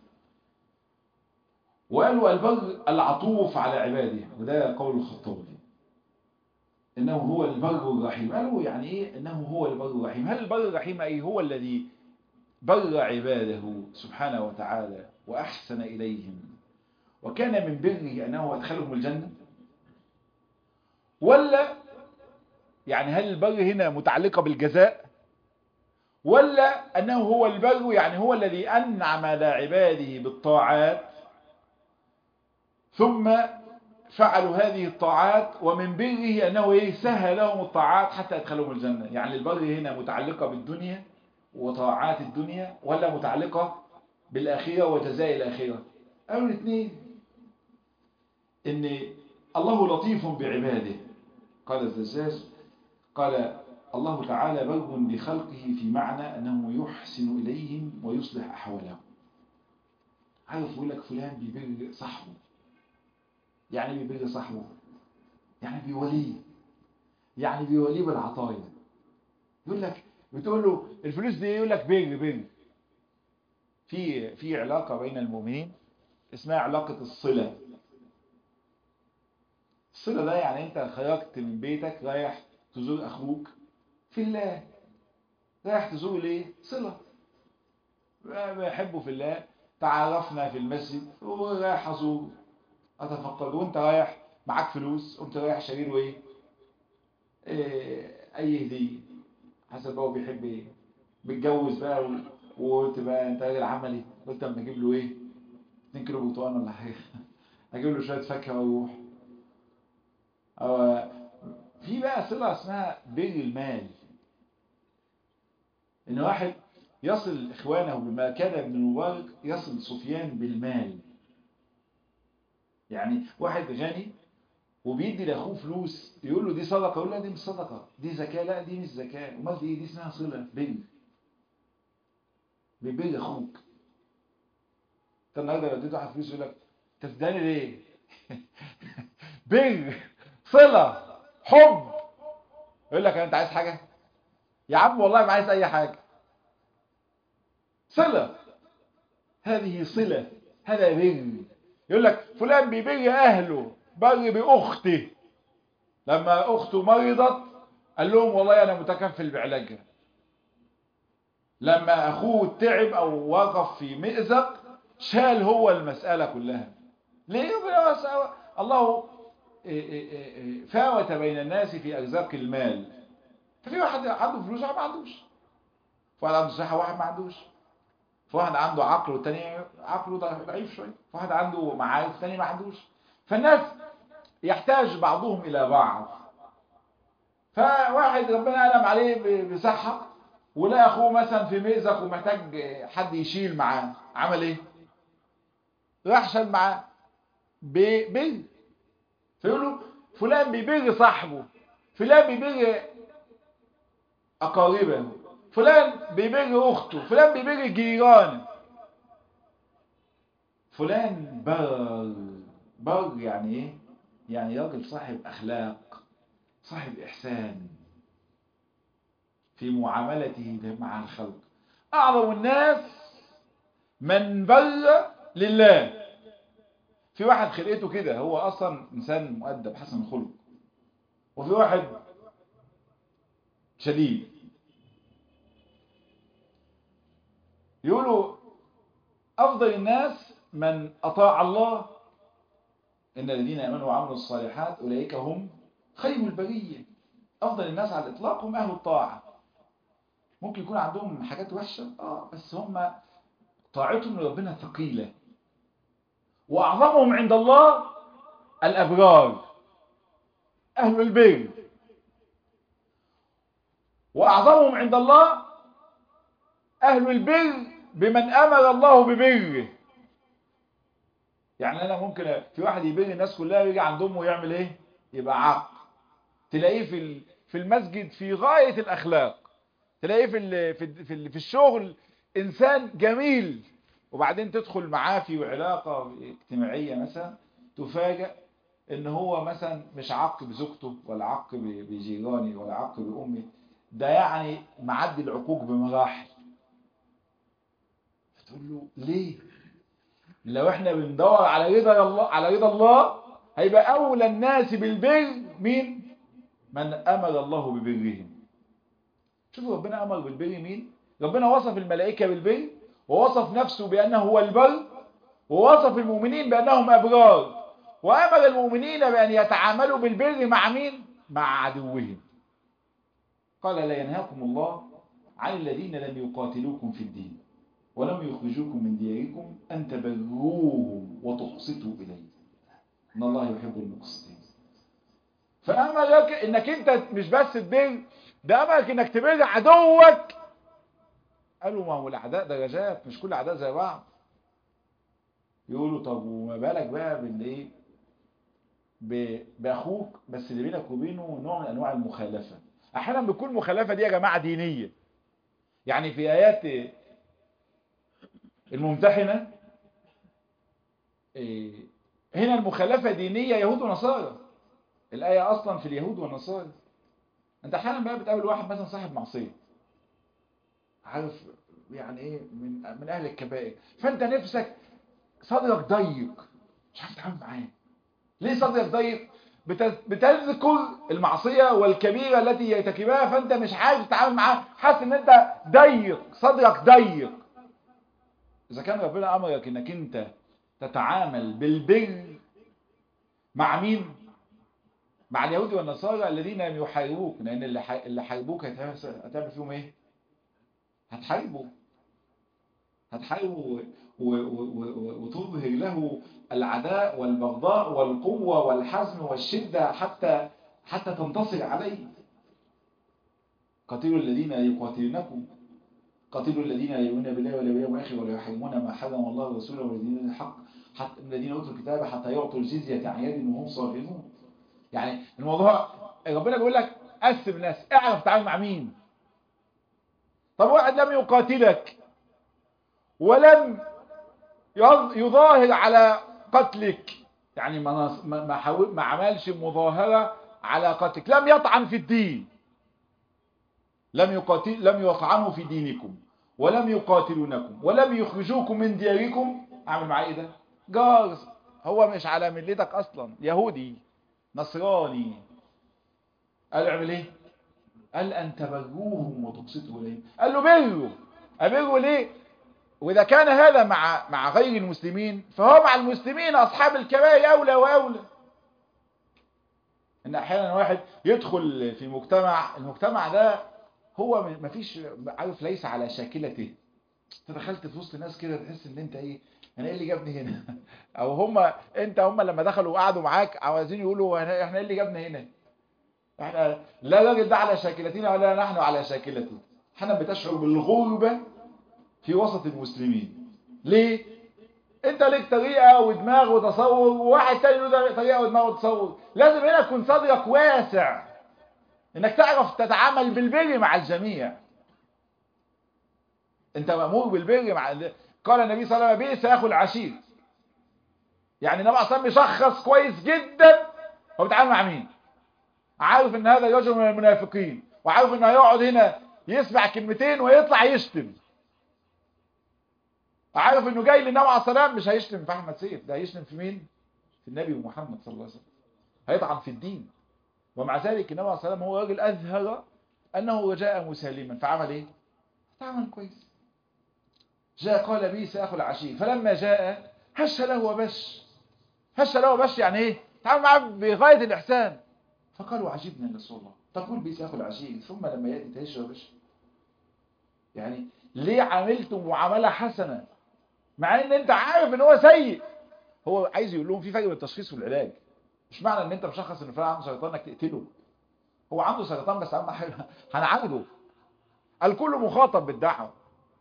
وقالوا البر العطوف على عباده وده قول الخطابي إنه هو البر الرحيم قالوا يعني إيه إنه هو البر الرحيم هل البر الرحيم أي هو الذي بر عباده سبحانه وتعالى وأحسن إليهم وكان من بره أنه أدخلهم الجنة ولا يعني هل البر هنا متعلقة بالجزاء ولا أنه هو البر يعني هو الذي أنعم على عباده بالطاعات ثم فعلوا هذه الطاعات ومن بره أنه إيه سهل لهم الطاعات حتى أدخلهم الجنة يعني البر هنا متعلقة بالدنيا وطاعات الدنيا ولا متعلقة بالآخرة وجزاء الآخرة قالوا الاثنين إن الله لطيف بعباده قال الزجاج قال الله تعالى بر بخلقه في معنى أنه يحسن إليهم ويصلح أحوالهم عارف يقول لك فلان بيبر صاحبه يعني بيبر صاحبه يعني بيوليه يعني بيوليه بالعطايا يقول لك بتقول له الفلوس دي يقول لك بر بر في في علاقة بين المؤمنين اسمها علاقة الصلة الصلة ده يعني انت خرجت من بيتك رايح تزور اخوك في الله رايح تزور ليه صلة بحبه في الله تعرفنا في المسجد ورايح ازور اتفقد وانت رايح معاك فلوس قمت رايح شاري له ايه اي هديه حسب هو بيحب ايه متجوز بقى وقلت بقى انت راجل عملي قلت اما اجيب له ايه 2 كيلو برتقال ولا حاجه اجيب له شويه فاكهه واروح أو في بقى صله اسمها بر المال ان واحد يصل اخوانه بما كان ابن المبارك يصل سفيان بالمال يعني واحد غني وبيدي لاخوه فلوس يقول له دي صدقه يقول له دي مش صدقه دي زكاه لا دي مش زكاه امال دي دي اسمها صله بر بيبر اخوك انت النهارده لو اديت واحد فلوس يقول لك انت بتداني ليه؟ بر صله حب يقول لك انت عايز حاجه؟ يا عم والله ما عايز اي حاجه صله هذه صله هذا بر يقول لك فلان بيبر اهله بر باخته لما اخته مرضت قال لهم والله انا متكفل بعلاجها لما اخوه تعب او وقف في مأزق شال هو المسألة كلها ليه الله فاوت بين الناس في ارزاق المال ففي واحد عنده فلوس واحد ما عندوش في واحد عنده صحة واحد ما عندوش في واحد عنده عقل والتاني عقله ضعيف شوية في واحد عنده معارف والتاني ما عندوش فالناس يحتاج بعضهم إلى بعض فواحد ربنا ألم عليه بصحة ولا أخوه مثلا في مئزق ومحتاج حد يشيل معاه عمل إيه؟ راح شال معاه ببر فيقولوا فلان بيبر صاحبه فلان بيبر أقاربه فلان بيبر أخته فلان بيبر جيرانه فلان بر بر يعني ايه يعني راجل صاحب اخلاق صاحب احسان في معاملته مع الخلق اعظم الناس من بر لله في واحد خلقته كده هو اصلا انسان مؤدب حسن الخلق وفي واحد شديد يقولوا افضل الناس من اطاع الله إن الذين آمنوا وعملوا الصالحات أولئك هم خير البرية أفضل الناس على الإطلاق هم أهل الطاعة ممكن يكون عندهم حاجات وحشة آه بس هم طاعتهم لربنا ثقيلة وأعظمهم عند الله الأبرار أهل البر وأعظمهم عند الله أهل البر بمن أمر الله ببره يعني انا ممكن في واحد يبين الناس كلها ويجي عند امه ويعمل ايه يبقى عق تلاقيه في في المسجد في غايه الاخلاق تلاقيه في في في, في الشغل انسان جميل وبعدين تدخل معاه في علاقه اجتماعيه مثلا تفاجئ ان هو مثلا مش عق بزوجته ولا عق بجيراني ولا عق بامي ده يعني معدي العقوق بمراحل فتقول له ليه لو احنا بندور على رضا الله على رضا الله هيبقى اولى الناس بالبر مين من امر الله ببرهم شوفوا ربنا امر بالبر مين ربنا وصف الملائكه بالبر ووصف نفسه بانه هو البر ووصف المؤمنين بانهم ابرار وامر المؤمنين بان يتعاملوا بالبر مع مين مع عدوهم قال لا ينهاكم الله عن الذين لم يقاتلوكم في الدين ولم يخرجوكم من دياركم أن تبروهم وتقسطوا إليه إن الله يحب المقسطين فأمرك إنك أنت مش بس تبر ده أمرك إنك تبر عدوك قالوا ما هو الأعداء درجات مش كل الأعداء زي بعض يقولوا طب وما بالك بقى بالإيه بأخوك بس اللي بينك وبينه نوع من أنواع المخالفة أحيانا بيكون المخالفة دي يا جماعة دينية يعني في آيات الممتحنة هنا المخالفة دينية يهود ونصارى الآية أصلا في اليهود والنصارى أنت أحيانا بقى بتقابل واحد مثلا صاحب معصية عارف يعني إيه من من أهل الكبائر فأنت نفسك صدرك ضيق مش عارف تتعامل معاه ليه صدرك ضيق بتذكر المعصية والكبيرة التي يرتكبها فأنت مش عارف تتعامل معاه حاسس إن أنت ضيق صدرك ضيق إذا كان ربنا أمرك إنك أنت تتعامل بالبر مع مين؟ مع اليهود والنصارى الذين لم يحاربوك لأن اللي اللي حاربوك هتعمل فيهم إيه؟ هتحاربوا هتحاول وتظهر له العداء والبغضاء والقوة والحزم والشدة حتى حتى تنتصر عليه قاتلوا الذين يقاتلونكم قاتلوا الذين لا يؤمنون بالله ولا باليوم الآخر ولا يحرمون ما حرم الله ورسوله والذين الحق حتى الذين اوتوا الكتاب حتى يعطوا الجزية عن يد وهم صاغرون يعني الموضوع ربنا بيقول لك قسم الناس اعرف تتعامل مع مين طب واحد لم يقاتلك ولم يظاهر على قتلك يعني ما ما حاول ما عملش مظاهرة على قتلك لم يطعن في الدين لم يقاتل لم يطعنوا في دينكم ولم يقاتلونكم ولم يخرجوكم من دياركم اعمل معاه ايه ده جار هو مش على ملتك اصلا يهودي نصراني قال اعمل ايه قال ان تبروهم وتقسطوا اليهم قال له بره ابره ليه واذا كان هذا مع مع غير المسلمين فهو مع المسلمين اصحاب الكبائر اولى واولى ان احيانا واحد يدخل في مجتمع المجتمع ده هو ما فيش عارف ليس على شاكلته انت دخلت في وسط ناس كده تحس ان انت ايه انا ايه اللي جابني هنا او هم انت هم لما دخلوا وقعدوا معاك عاوزين يقولوا احنا ايه اللي جابنا هنا احنا لا الراجل ده على شاكلتنا ولا نحن على شاكلته احنا بتشعر بالغربة في وسط المسلمين ليه انت ليك طريقة ودماغ وتصور وواحد تاني له طريقة ودماغ وتصور لازم هنا يكون صدرك واسع انك تعرف تتعامل بالبر مع الجميع انت مأمور بالبر مع ال... قال النبي صلى الله عليه وسلم بئس اخو العشير يعني النبي صلى الله عليه وسلم بيشخص كويس جدا هو بيتعامل مع مين عارف ان هذا رجل من المنافقين وعارف انه هيقعد هنا يسمع كلمتين ويطلع يشتم عارف انه جاي للنبي عليه السلام مش هيشتم في احمد سيف ده هيشتم في مين في النبي محمد صلى الله عليه وسلم هيطعن في الدين ومع ذلك النبي عليه السلام هو راجل اظهر انه جاء مسالما فعمل ايه تعمل كويس جاء قال بي ساخذ العشير فلما جاء هش له وبش هش له وبش يعني ايه تعامل معاه بغايه الاحسان فقالوا عجبنا يا رسول الله تقول بي ساخذ العشير ثم لما ياتي تهش وبش يعني ليه عملتم معامله حسنه مع ان انت عارف ان هو سيء هو عايز يقول لهم في فرق بين التشخيص والعلاج مش معنى ان انت مشخص ان فلان عنده سرطان انك تقتله هو عنده سرطان بس اهم حاجه هنعالجه الكل مخاطب بالدعوه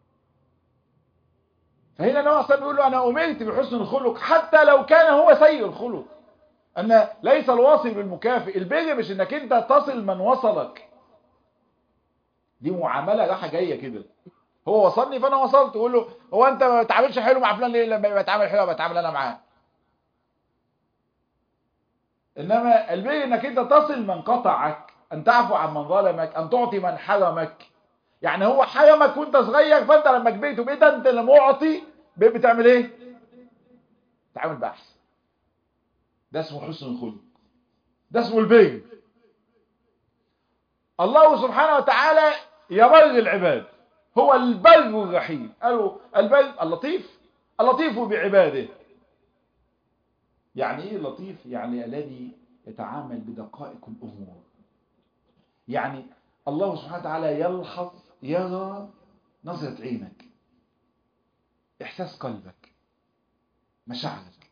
فهنا النبي صلى بيقول له انا امرت بحسن الخلق حتى لو كان هو سيء الخلق ان ليس الواصل بالمكافئ البر مش انك انت تصل من وصلك دي معامله راحه جايه كده هو وصلني فانا وصلت تقول له هو انت ما بتعاملش حلو مع فلان ليه لما بتعامل حلو بتعامل انا معاه انما البر انك انت تصل من قطعك ان تعفو عن من ظلمك ان تعطي من حرمك يعني هو حرمك وانت صغير فانت لما كبرت وبقيت انت اللي معطي بتعمل ايه تعامل باحسن ده اسمه حسن الخلق ده اسمه البر الله سبحانه وتعالى يبر العباد هو البر الرحيم قالوا البر اللطيف اللطيف بعباده يعني ايه لطيف يعني الذي يتعامل بدقائق الامور يعني الله سبحانه وتعالى يلحظ يرى نظرة عينك احساس قلبك مشاعرك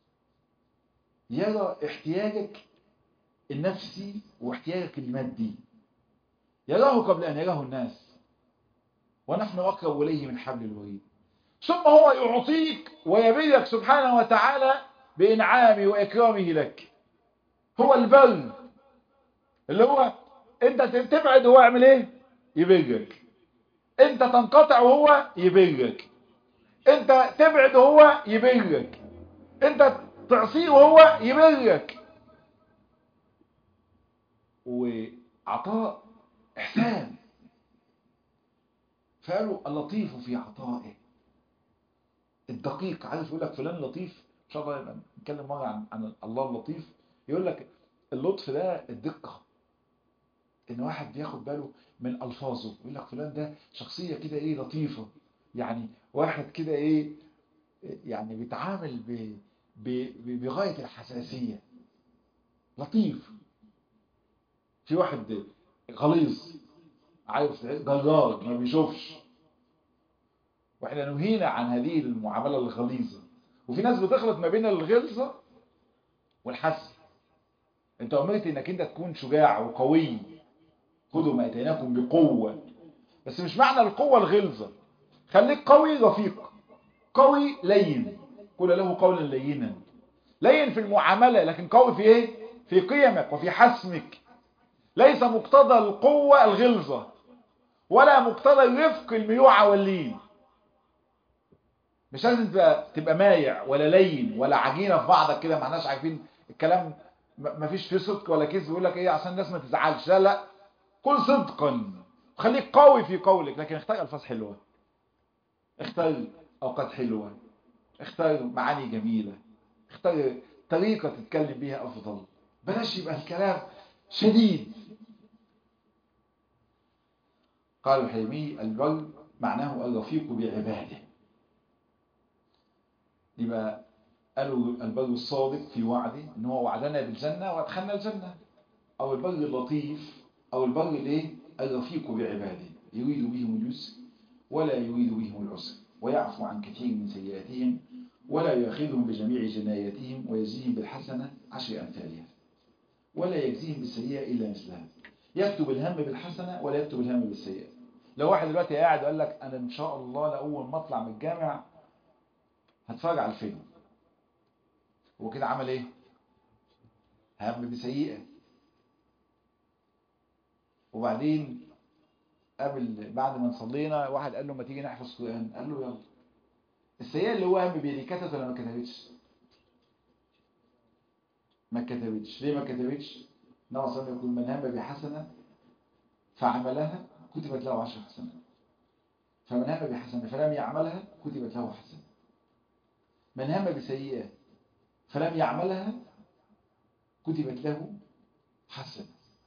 يرى احتياجك النفسي واحتياجك المادي يراه قبل ان يراه الناس ونحن اقرب اليه من حبل الوريد ثم هو يعطيك ويبرك سبحانه وتعالى بإنعامه وإكرامه لك هو البر اللي هو انت تبعد وهو يعمل ايه يبرك انت تنقطع وهو يبرك انت تبعد وهو يبرك انت تعصيه وهو يبرك وعطاء احسان فقالوا اللطيف في عطائه الدقيق عارف يقول لك فلان لطيف ان شاء الله يبقى نتكلم مره عن عن الله اللطيف يقول لك اللطف ده الدقه ان واحد بياخد باله من الفاظه يقول لك فلان ده شخصيه كده ايه لطيفه يعني واحد كده ايه يعني بيتعامل ب ب بغايه الحساسيه لطيف في واحد غليظ عارف جرار ما بيشوفش واحنا نهينا عن هذه المعاملة الغليظة وفي ناس بتخلط ما بين الغلظة والحسن انت امرت انك انت تكون شجاع وقوي خذوا ما اتيناكم بقوة بس مش معنى القوة الغلظة خليك قوي رفيق قوي لين قل له قولا لينا لين في المعاملة لكن قوي في ايه في قيمك وفي حسمك ليس مقتضى القوة الغلظة ولا مقتضى الرفق الميوعة واللين مش لازم تبقى, تبقى مايع ولا لين ولا عجينة في بعضك كده ما احناش عارفين الكلام ما فيش فيه صدق ولا كذب يقول لك ايه عشان الناس ما تزعلش لا لا كل صدقا خليك قوي في قولك لكن اختار الفاظ حلوه اختار اوقات حلوه اختار معاني جميله اختار طريقه تتكلم بيها افضل بلاش يبقى الكلام شديد قال الحلمي البر معناه الرفيق بعباده يبقى قالوا البر الصادق في وعده ان هو وعدنا بالجنة وادخلنا الجنة او البر اللطيف او البر الايه الرفيق بعباده يريد بهم اليسر ولا يريد بهم العسر ويعفو عن كثير من سيئاتهم ولا يؤاخذهم بجميع جناياتهم ويجزيهم بالحسنة عشر أمثالها ولا يجزيهم بالسيئة إلا مثلها يكتب الهم بالحسنة ولا يكتب الهم بالسيئة لو واحد دلوقتي قاعد وقال لك أنا إن شاء الله لأول ما أطلع من الجامع هتفرج على الفيلم هو كده عمل ايه هم بسيئة وبعدين قبل بعد ما صلينا واحد قال له ما تيجي نحفظ قرآن قال له يلا السيئة اللي هو هم بيه كتبت ولا ما كتبتش ما كتبتش ليه ما كتبتش نوع صلى يقول من هم بحسنة فعملها كتبت له عشر حسنات فمن هم بحسنة فلم يعملها كتبت له حسنة من هم بسيئة فلم يعملها كتبت له حسنة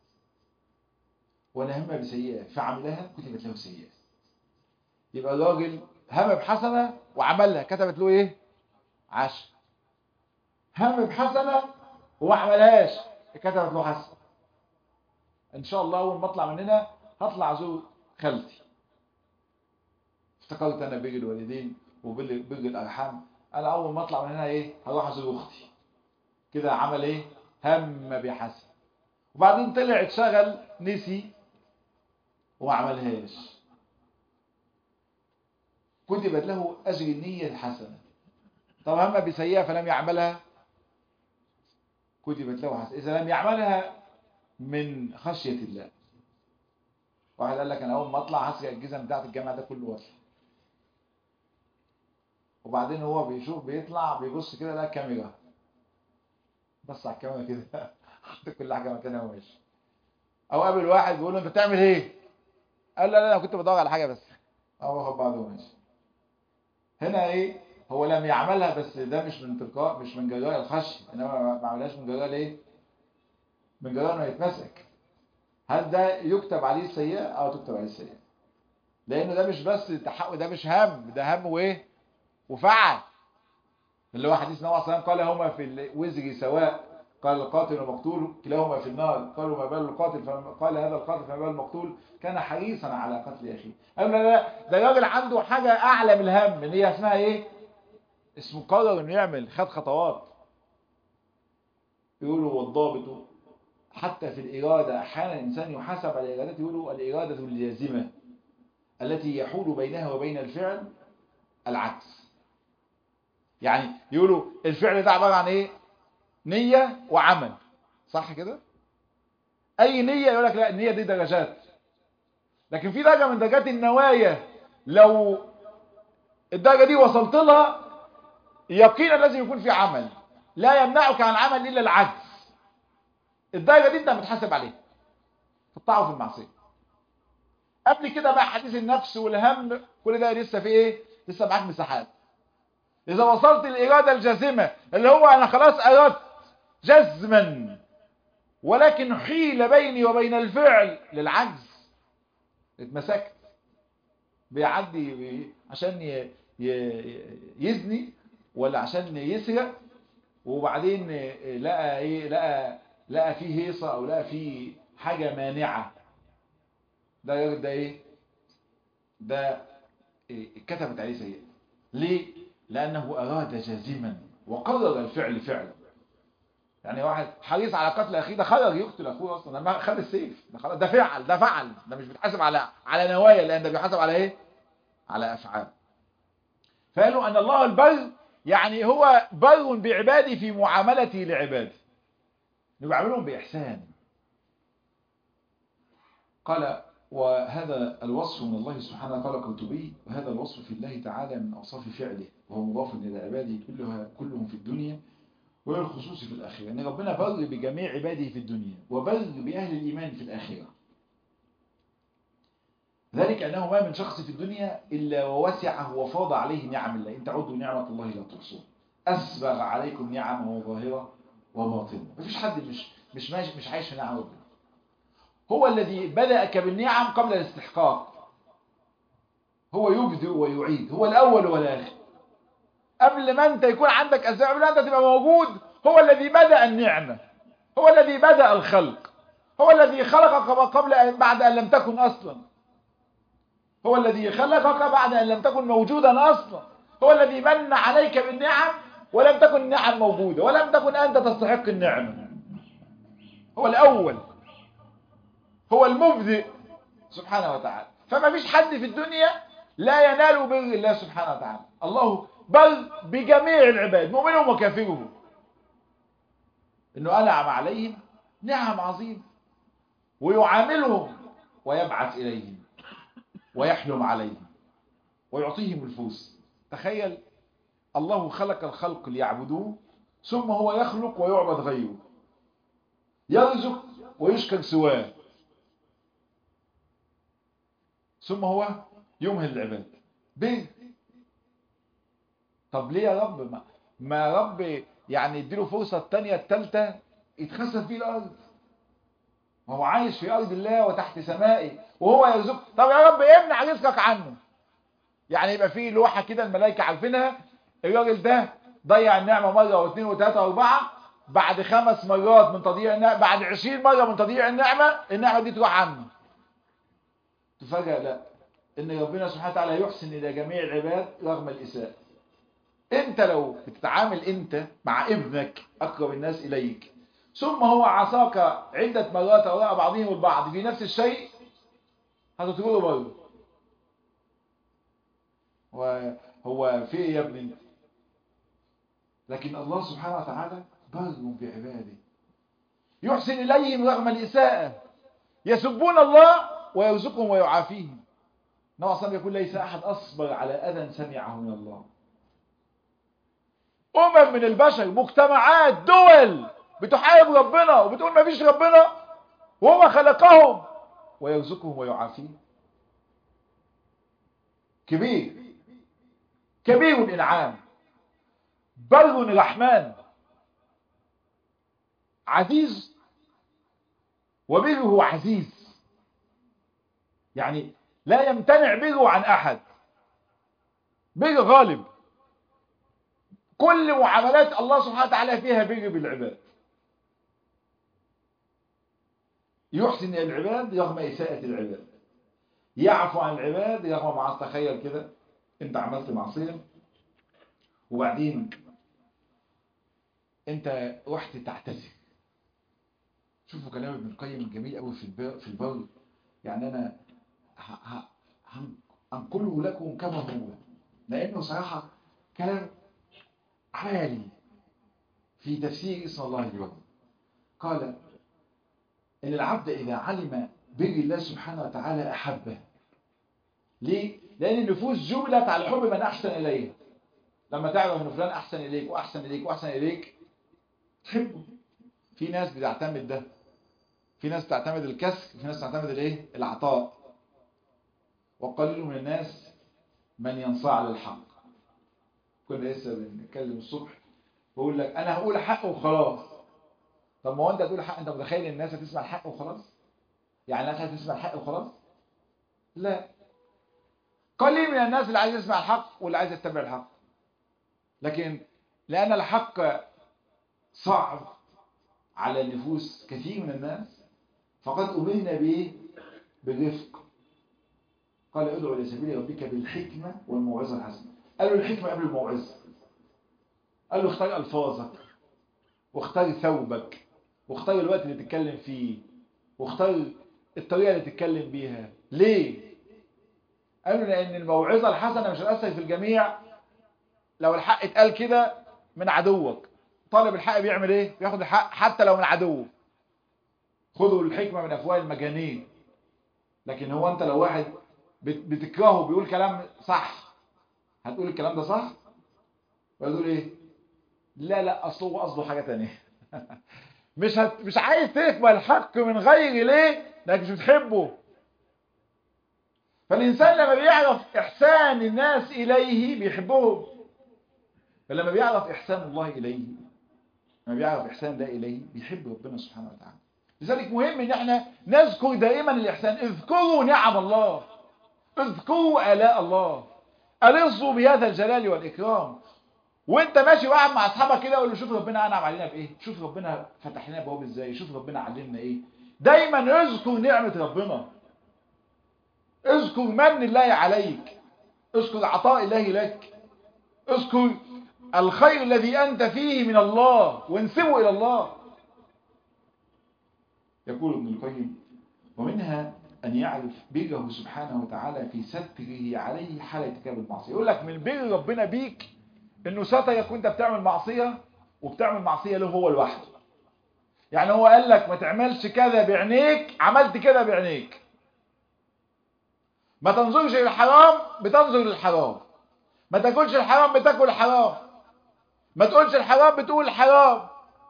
ولا هم بسيئة فعملها كتبت له سيئة يبقى الراجل هم بحسنة وعملها كتبت له ايه عشر هم بحسنة وما عملهاش كتبت له حسنة ان شاء الله اول ما اطلع من هنا هطلع ازور خالتي افتكرت انا بر الوالدين وبر الارحام انا اول ما اطلع من هنا ايه هروح ازور اختي كده عمل ايه هم بحسن وبعدين طلع اتشغل نسي وما عملهاش كتبت له اجر النية الحسنة طب هم بسيئة فلم يعملها كتبت له حسنة اذا لم يعملها من خشية الله واحد قال لك انا اول ما اطلع هسرق الجزم بتاعت الجامعة ده كله واطلع وبعدين هو بيشوف بيطلع بيبص كده لا كاميرا بص على الكاميرا كده حط كل حاجه مكانها وماشي او قابل واحد بيقول له انت بتعمل ايه قال له لا انا كنت بدور على حاجه بس او واخد بعضه وماشي هنا ايه هو لم يعملها بس ده مش من تلقاء مش من جراء الخشيه انما ما عملهاش من جراء الايه من جراء انه يتمسك هل ده يكتب عليه السيئه او تكتب عليه السيئه لانه ده مش بس تحقق ده مش هم ده هم وايه وفعل اللي هو حديث النبي صلى الله عليه وسلم قال هما في الوزر سواء قال القاتل والمقتول كلاهما في النار قالوا ما بال القاتل قال هذا القاتل فما بال المقتول كان حريصا على قتل اخيه قال لا ده راجل عنده حاجه اعلى من الهم اللي هي اسمها ايه اسمه قرر انه يعمل خد خطوات يقولوا والضابط حتى في الإرادة أحيانا الإنسان يحاسب على إرادته يقولوا الإرادة اللازمة التي يحول بينها وبين الفعل العكس يعني يقولوا الفعل ده عبارة عن ايه نية وعمل صح كده اي نية يقول لك لا النية دي درجات لكن في درجة من درجات النوايا لو الدرجة دي وصلت لها يقينا لازم يكون في عمل لا يمنعك عن عمل الا العجز الدرجة دي انت بتحاسب عليها في الطاعة وفي المعصية قبل كده بقى حديث النفس والهم كل ده لسه في ايه لسه معاك مساحات اذا وصلت الاراده الجازمه اللي هو انا خلاص اردت جزما ولكن حيل بيني وبين الفعل للعجز اتمسكت بيعدي بي عشان ي... ي... يزني ولا عشان يسرق وبعدين لقى ايه لقى لقى فيه هيصه او لقى فيه حاجه مانعه ده ده ايه ده كتبت عليه سيئة ليه؟ لأنه أراد جازما وقرر الفعل فعلا يعني واحد حريص على قتل أخيه ده خرج يقتل أخوه أصلا لما خد السيف ده خلاص ده فعل ده فعل ده مش بيتحاسب على على نوايا لأن ده بيحاسب على إيه؟ على أفعال فقالوا أن الله البر يعني هو بر بعباده في معاملته لعباده بيعاملهم بإحسان قال وهذا الوصف من الله سبحانه قال قرطبي وهذا الوصف في الله تعالى من أوصاف فعله وهو مضاف إلى عباده كلها كلهم في الدنيا والخصوص في الآخرة أن ربنا بر بجميع عباده في الدنيا وبر بأهل الإيمان في الآخرة ذلك أنه ما من شخص في الدنيا إلا ووسعه وفاض عليه نعم الله إن تعدوا نعمة الله لا تحصوها أسبغ عليكم نعمه ظاهرة وباطنة مفيش حد مش مش ماشي مش عايش في نعم ربنا هو الذي بدأك بالنعم قبل الاستحقاق هو يبدئ ويعيد هو الأول والآخر قبل ما أنت يكون عندك أسباب قبل ما أنت تبقى موجود هو الذي بدأ النعمة هو الذي بدأ الخلق هو الذي خلقك قبل أن بعد أن لم تكن أصلا هو الذي خلقك بعد أن لم تكن موجودا أصلا هو الذي من عليك بالنعم ولم تكن النعم موجودة ولم تكن أنت تستحق النعمة هو الأول هو المبدئ سبحانه وتعالى فما فيش حد في الدنيا لا ينال بر الله سبحانه وتعالى الله بل بجميع العباد مؤمنهم وكافرهم انه انعم عليهم نعم عظيم ويعاملهم ويبعث اليهم ويحلم عليهم ويعطيهم الفوز تخيل الله خلق الخلق ليعبدوه ثم هو يخلق ويعبد غيره يرزق ويشكر سواه ثم هو يمهل العباد بيه طب ليه يا رب ما, ما رب يعني يديله فرصة التانية التالتة يتخسف فيه الأرض هو عايش في أرض الله وتحت سمائه وهو يرزق طب يا رب امنع رزقك عنه يعني يبقى فيه لوحة كده الملائكة عارفينها الراجل ده ضيع النعمة مرة واثنين وثلاثة واربعة بعد خمس مرات من تضييع النعمة بعد عشرين مرة من تضييع النعمة النعمة دي تروح عنه تفاجأ لا ان ربنا سبحانه وتعالى يحسن الى جميع العباد رغم الاساءة انت لو بتتعامل انت مع ابنك اقرب الناس اليك ثم هو عصاك عدة مرات وراء بعضهم البعض في نفس الشيء هتطرده برضه وهو في ايه يا ابني انت لكن الله سبحانه وتعالى بر بعباده يحسن اليهم رغم الاساءة يسبون الله ويرزقهم ويعافيهم نوع صلى يقول ليس أحد أصبر على أذى سمعه من الله أمم من البشر مجتمعات دول بتحارب ربنا وبتقول ما فيش ربنا وهو خلقهم ويرزقهم ويعافيهم كبير كبير الإنعام بر الرحمن عزيز وبره عزيز يعني لا يمتنع بره عن أحد بر غالب كل معاملات الله سبحانه وتعالى فيها بر بالعباد يحسن العباد رغم إساءة العباد يعفو عن العباد رغم مع تخيل كده انت عملت معصية وبعدين انت رحت تعتذر شوفوا كلام ابن القيم الجميل قوي في في البر يعني انا هنقله لكم كما هو لانه صراحة كلام عالي في تفسير اسم الله الوجه قال ان العبد اذا علم بر الله سبحانه وتعالى احبه ليه لان النفوس جبلت على حب من احسن اليها لما تعرف ان فلان احسن اليك واحسن اليك واحسن اليك تحبه في ناس بتعتمد ده في ناس تعتمد الكسر في ناس تعتمد الايه العطاء وقليل من الناس من ينصاع للحق كنا لسه بنتكلم الصبح بقول لك انا هقول حق وخلاص طب ما هو انت هتقول حق انت متخيل الناس هتسمع الحق وخلاص يعني الناس هتسمع الحق وخلاص لا قليل من الناس اللي عايز يسمع الحق واللي عايز يتبع الحق لكن لان الحق صعب على النفوس كثير من الناس فقد أمرنا به بالرفق قال ادعو إلى سبيل ربك بالحكمة والموعظة الحسنة قال له الحكمة قبل الموعظة قال له اختار ألفاظك واختار ثوبك واختار الوقت اللي تتكلم فيه واختار الطريقة اللي تتكلم بيها ليه؟ قالوا لأن الموعظة الحسنة مش هتأثر في الجميع لو الحق اتقال كده من عدوك طالب الحق بيعمل ايه؟ بياخد الحق حتى لو من عدوه خذوا الحكمة من أفواه المجانين لكن هو أنت لو واحد بتكرهه بيقول كلام صح هتقول الكلام ده صح؟ ولا تقول ايه؟ لا لا أصله هو قصده حاجة تانية مش هت... مش عايز تقبل الحق من غير ليه؟ لانك مش بتحبه فالإنسان لما بيعرف إحسان الناس إليه بيحبهم فلما بيعرف إحسان الله إليه لما بيعرف إحسان ده إليه بيحب ربنا سبحانه وتعالى لذلك مهم إن احنا نذكر دائما الإحسان اذكروا نعم الله اذكروا آلاء الله ألظوا بهذا الجلال والإكرام وانت ماشي واحد مع اصحابك كده قول له شوف ربنا انعم علينا بايه شوف ربنا فتح لنا ابواب ازاي شوف ربنا علمنا ايه دايما اذكر نعمه ربنا اذكر من الله عليك اذكر عطاء الله لك اذكر الخير الذي انت فيه من الله وانسبه الى الله يقول ابن القيم ومنها أن يعرف بره سبحانه وتعالى في ستره عليه حال ارتكاب المعصية يقول لك من بر ربنا بيك انه سترك وانت بتعمل معصية وبتعمل معصية له هو لوحده يعني هو قال لك ما تعملش كذا بعينيك عملت كده بعينيك ما تنظرش للحرام بتنظر للحرام ما تاكلش الحرام بتاكل الحرام ما تقولش الحرام بتقول الحرام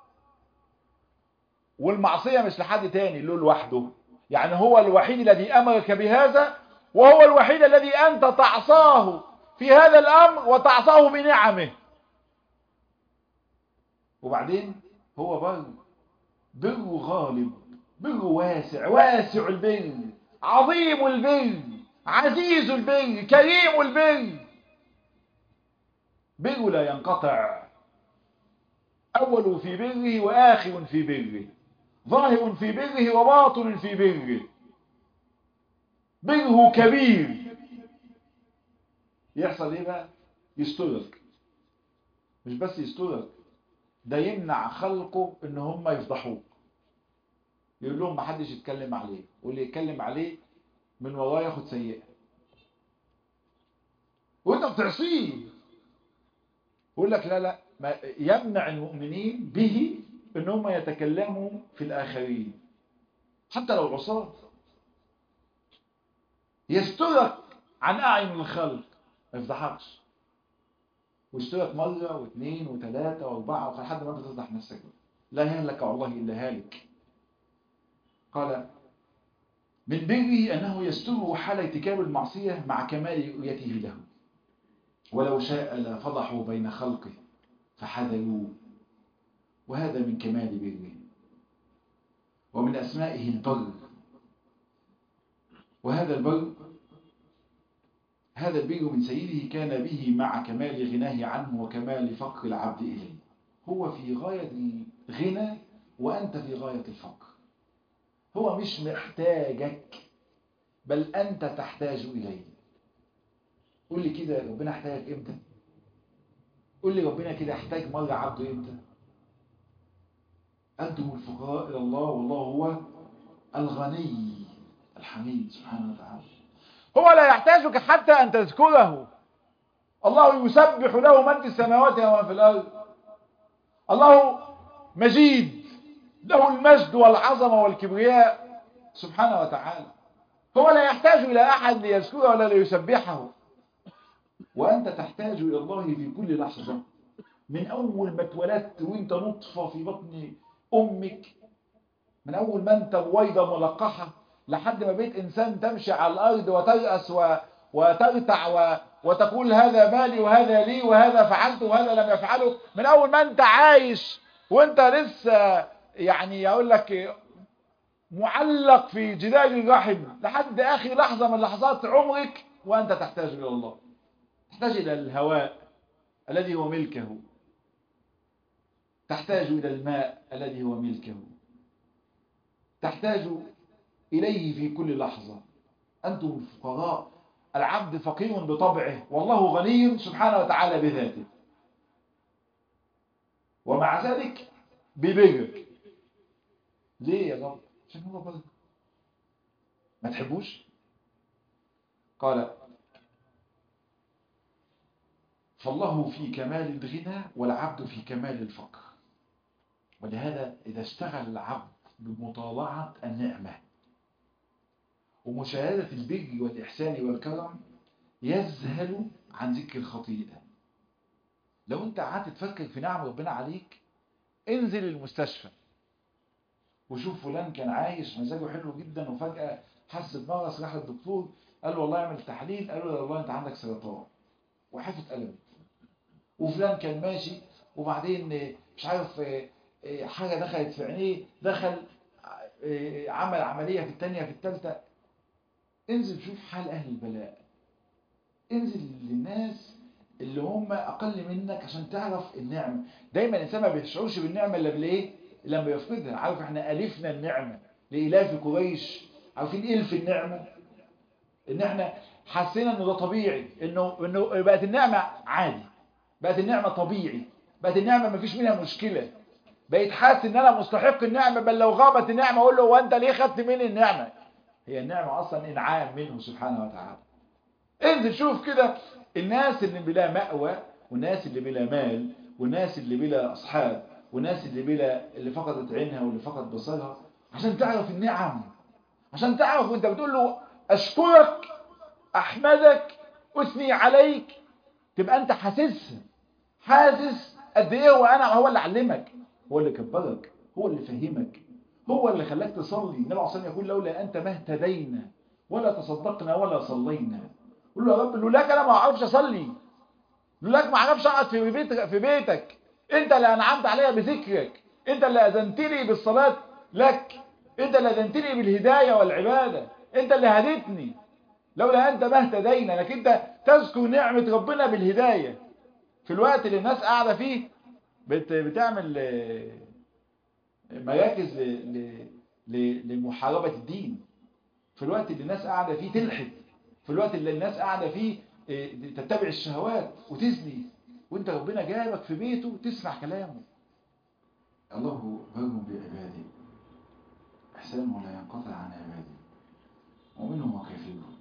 والمعصية مش لحد تاني له لوحده يعني هو الوحيد الذي أمرك بهذا وهو الوحيد الذي أنت تعصاه في هذا الأمر وتعصاه بنعمه وبعدين هو بر بر غالب بر واسع واسع البر عظيم البر عزيز البر كريم البر بر لا ينقطع أول في بره وآخر في بره ظاهر في بره وباطن في بره بره كبير يحصل ايه بقى يسترك مش بس يسترك ده يمنع خلقه ان هم يفضحوك يقول لهم ما حدش يتكلم عليه واللي يتكلم عليه من وراه ياخد سيئه وانت بتعصيه يقول لك لا لا ما يمنع المؤمنين به ان هم يتكلموا في الاخرين حتى لو عصاه يسترك عن اعين الخلق ما يفضحكش واشترك مرة واثنين وثلاثة واربعة لحد ما انت تفضح نفسك لا يهلك والله الا هالك قال من بره انه يستره حال ارتكاب المعصية مع كمال رؤيته له ولو شاء لفضحوا بين خلقه فحذروه وهذا من كمال بره ومن أسمائه البر وهذا البر هذا البر من سيده كان به مع كمال غناه عنه وكمال فقر العبد إليه هو في غاية الغنى وأنت في غاية الفقر هو مش محتاجك بل أنت تحتاج إليه قول لي كده ربنا احتاجك امتى قول لي ربنا كده احتاج مرة عبده امتى أنتم الفقراء إلى الله والله هو الغني الحميد سبحانه وتعالى هو لا يحتاجك حتى أن تذكره الله يسبح له من في السماوات ومن في الأرض الله مجيد له المجد والعظمة والكبرياء سبحانه وتعالى هو لا يحتاج إلى أحد ليذكره ولا ليسبحه وأنت تحتاج إلى الله في كل لحظة من أول ما اتولدت وانت نطفة في بطن أمك من أول ما انت بويضة ملقحة لحد ما بيت إنسان تمشي على الأرض وتيأس و... وترتع و... وتقول هذا مالي وهذا لي وهذا فعلت وهذا لم يفعله من أول ما انت عايش وانت لسه يعني يقول لك معلق في جدار الرحم لحد آخر لحظة من لحظات عمرك وأنت تحتاج إلى الله تحتاج إلى الهواء الذي هو ملكه تحتاج إلى الماء الذي هو ملكه تحتاج إليه في كل لحظة أنتم الفقراء العبد فقير بطبعه والله غني سبحانه وتعالى بذاته ومع ذلك ببرك ليه يا رب عشان هو برك ما تحبوش قال فالله في كمال الغنى والعبد في كمال الفقر ولهذا إذا اشتغل العبد بمطالعة النعمة ومشاهدة البر والإحسان والكرم يذهل عن ذكر الخطيئة لو انت قعدت تفكر في نعم ربنا عليك انزل المستشفى وشوف فلان كان عايش مزاجه حلو جدا وفجأة حس بمغص راح للدكتور قال له والله اعمل تحليل قال له والله انت عندك سرطان وحافة قلم وفلان كان ماشي وبعدين مش عارف حاجة دخلت في عينيه دخل عمل عملية في الثانية في الثالثة انزل شوف حال أهل البلاء انزل للناس اللي هم أقل منك عشان تعرف النعمة دايما الإنسان ما بيشعرش بالنعمة إلا بالإيه؟ لما يفقدها عارف احنا ألفنا النعمة لإلاف قريش عارفين إلف النعمة إن احنا حسينا إنه ده طبيعي إنه إنه بقت النعمة عادي بقت النعمة طبيعي بقت النعمة ما فيش منها مشكلة بقيت حاسس ان انا مستحق النعمة بل لو غابت النعمة اقول له هو انت ليه خدت مني النعمة هي النعمة اصلا انعام منه سبحانه وتعالى انزل شوف كده الناس اللي بلا مأوى والناس اللي بلا مال والناس اللي بلا اصحاب والناس اللي بلا اللي فقدت عينها واللي فقد بصرها عشان تعرف النعم عشان تعرف وانت بتقول له اشكرك احمدك اثني عليك تبقى انت حاسسها حاسس قد ايه هو انا هو اللي علمك هو اللي كبرك هو اللي فهمك هو اللي خلاك تصلي النبي عليه الصلاه يقول لولا انت ما اهتدينا ولا تصدقنا ولا صلينا قول له يا رب لولاك انا ما اعرفش اصلي لولاك ما اعرفش اقعد في بيتك في بيتك انت اللي انعمت عليا بذكرك انت اللي اذنتني بالصلاه لك انت اللي اذنتني بالهدايه والعباده انت اللي هديتني لولا انت ما اهتدينا لكن انت تذكر نعمه ربنا بالهدايه في الوقت اللي الناس قاعده فيه بتعمل مراكز لمحاربة الدين في الوقت اللي الناس قاعدة فيه تلحد في الوقت اللي الناس قاعدة فيه تتبع الشهوات وتزني وانت ربنا جابك في بيته تسمع كلامه الله بر بعباده إحسانه لا ينقطع عن عباده ومنهم وكافرون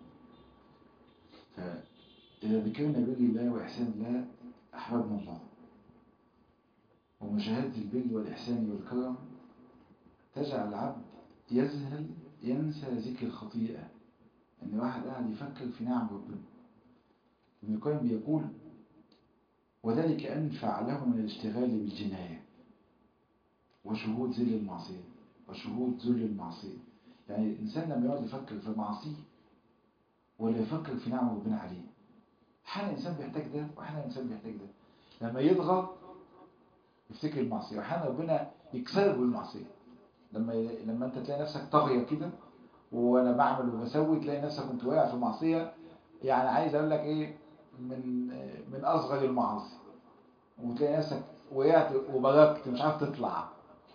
فإذا ذكرنا بر الله وإحسان الله أحببنا الله ومشاهدة البر والإحسان والكرم تجعل العبد يذهل ينسى ذكر الخطيئة إن واحد قاعد يفكر في نعم ربنا ابن القيم بيقول وذلك أنفع له من الاشتغال بالجناية وشهود ذل المعصية وشهود ذل المعصية يعني الإنسان لما يقعد يفكر في معصية ولا يفكر في نعم ربنا عليه أحيانا الإنسان بيحتاج ده وأحيانا الإنسان بيحتاج ده لما يضغط يفتكر المعصية وأحيانا ربنا يكسره بالمعصية لما لما أنت تلاقي نفسك طاغية كده وأنا بعمل وبسوي تلاقي نفسك كنت واقع في معصية يعني عايز أقول لك إيه من من أصغر المعاصي وتلاقي نفسك وقعت وبركت مش عارف تطلع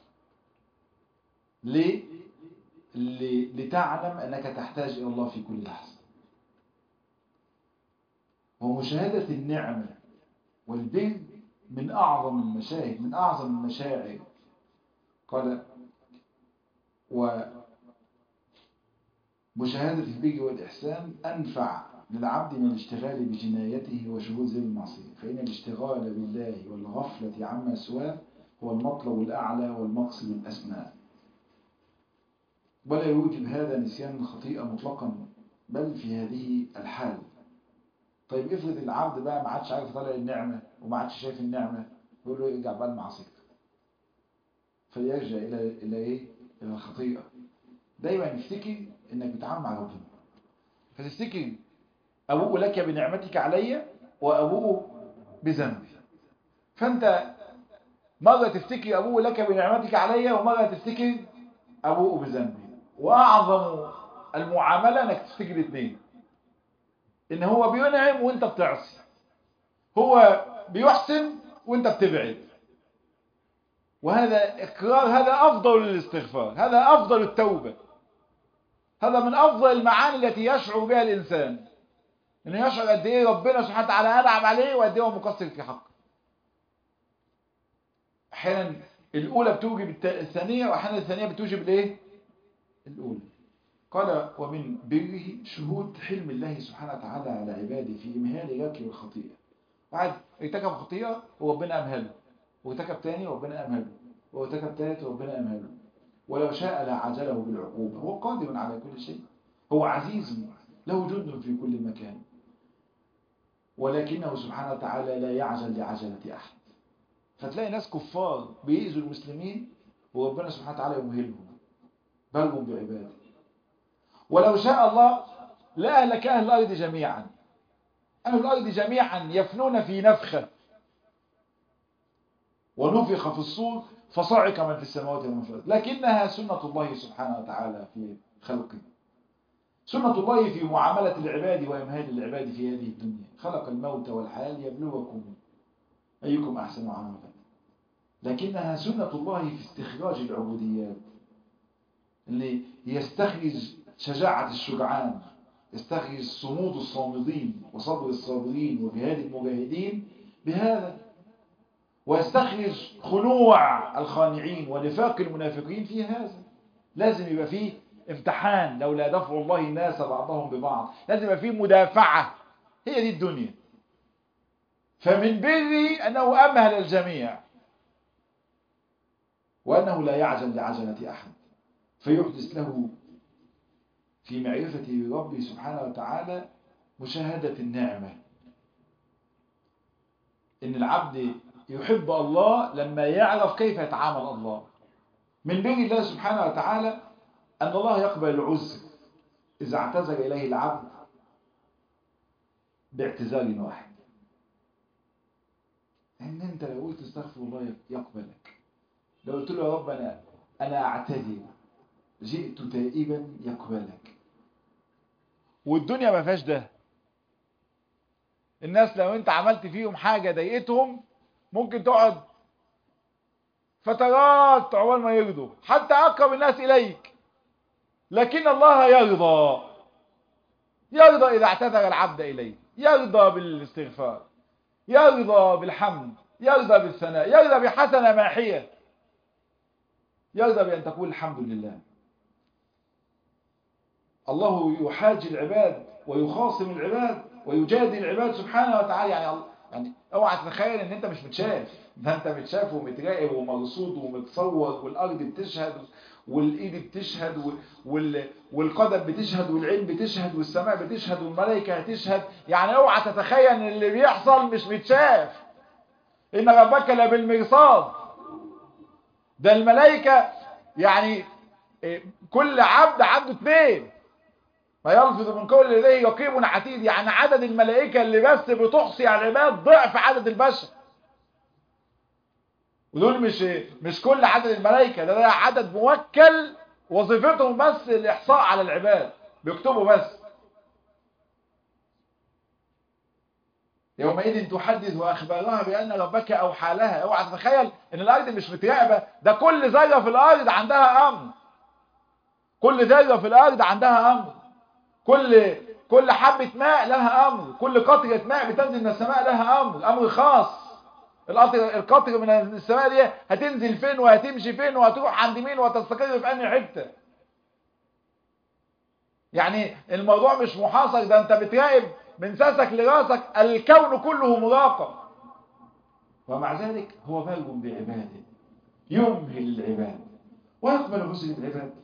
ليه؟ لتعلم أنك تحتاج إلى الله في كل لحظة ومشاهدة النعمة والبر من أعظم المشاهد من أعظم المشاعر قال ومشاهدة البر والإحسان أنفع للعبد من الاشتغال بجنايته وشهود ذي المعصية فإن الاشتغال بالله والغفلة عما سواه هو المطلب الأعلى والمقصد الأسمى ولا يوجب هذا نسيان الخطيئة مطلقا بل في هذه الحال طيب افرض العبد بقى ما عادش عارف يطلع النعمة وما عادش شايف النعمة يقول له ارجع بقى لمعصيتك فيرجع إلى إلى إيه؟ إلى الخطيئة دايما افتكر إنك بتعامل مع ربنا فتفتكر أبوء لك بنعمتك علي وأبوء بذنبي فأنت مرة تفتكر أبوء لك بنعمتك علي ومرة تفتكر أبوء بذنبي وأعظم المعاملة أنك تفتكر الاثنين إن هو بينعم وأنت بتعصي هو بيحسن وأنت بتبعد وهذا إقرار هذا أفضل الاستغفار هذا أفضل التوبة هذا من أفضل المعاني التي يشعر بها الإنسان انه يشعر قد ايه ربنا سبحانه وتعالى انعم عليه وقد ايه هو مقصر في حقه احيانا الاولى بتوجب الثانيه واحيانا الثانيه بتوجب الايه الاولى قال ومن بره شهود حلم الله سبحانه وتعالى على عباده في امهال ركب الخطيئه واحد ارتكب خطيئه وربنا امهله وارتكب تاني وربنا امهله وارتكب تالت وربنا امهله ولو شاء لعجله بالعقوبه هو قادر على كل شيء هو عزيز له جند في كل مكان ولكنه سبحانه وتعالى لا يعجل لعجلة أحد فتلاقي ناس كفار بيأذوا المسلمين وربنا سبحانه وتعالى يمهلهم بل هم بعباده ولو شاء الله لأهلك أهل الأرض جميعا أهل الأرض جميعا يفنون في نفخة ونفخ في الصور فصعق من في السماوات ومن في الأرض لكنها سنة الله سبحانه وتعالى في خلقه سنة الله في معاملة العباد وإمهال العباد في هذه الدنيا خلق الموت والحياة ليبلوكم أيكم أحسن عملا لكنها سنة الله في استخراج العبوديات اللي يستخرج شجاعة الشجعان يستخرج صمود الصامدين وصبر الصابرين وجهاد المجاهدين بهذا ويستخرج خنوع الخانعين ونفاق المنافقين في هذا لازم يبقى فيه امتحان لولا دفع الله الناس بعضهم ببعض لازم يبقى فيه مدافعة هي دي الدنيا فمن بره أنه أمهل الجميع وأنه لا يعجل لعجلة أحد فيحدث له في معرفة ربه سبحانه وتعالى مشاهدة النعمة إن العبد يحب الله لما يعرف كيف يتعامل الله من بين الله سبحانه وتعالى أن الله يقبل العذر إذا اعتذر إليه العبد باعتذار واحد إن أنت لو قلت استغفر الله يقبلك لو قلت له يا رب أنا, أنا أعتذر جئت تائبا يقبلك والدنيا ما فيهاش ده الناس لو انت عملت فيهم حاجة ضايقتهم ممكن تقعد فترات عقبال ما يرضوا حتى أقرب الناس إليك لكن الله يرضى يرضى إذا اعتذر العبد إليه يرضى بالاستغفار يرضى بالحمد يرضى بالثناء يرضى بحسنة ماحية يرضى بأن تقول الحمد لله الله يحاج العباد ويخاصم العباد ويجادل العباد سبحانه وتعالى يعني يعني اوعى تتخيل ان انت مش متشاف ده انت متشاف ومتراقب ومرصود ومتصور والارض بتشهد والايد بتشهد وال... والقدم بتشهد والعين بتشهد والسماء بتشهد والملائكه هتشهد يعني اوعى تتخيل ان اللي بيحصل مش متشاف ان ربك لبالمرصاد ده الملائكه يعني كل عبد عنده اثنين ما يلفظ من قول لديه رقيب عتيد يعني عدد الملائكة اللي بس بتحصي على العباد ضعف عدد البشر ودول مش مش كل عدد الملائكة ده, ده عدد موكل وظيفتهم بس الإحصاء على العباد بيكتبوا بس يومئذ تحدث أخبارها بأن ربك أوحى لها اوعى تتخيل ان الأرض مش متراقبة ده كل ذرة في الأرض عندها أمر كل ذرة في الأرض عندها أمر كل كل حبة ماء لها أمر كل قطرة ماء بتنزل من السماء لها أمر أمر خاص القطر القطر من السماء دي هتنزل فين وهتمشي فين وهتروح عند مين وهتستقر في أنهي حتة يعني الموضوع مش محاصر ده انت بتراقب من ساسك لراسك الكون كله مراقب ومع ذلك هو بال بعباده يمهل العباد ويقبل حسن العباد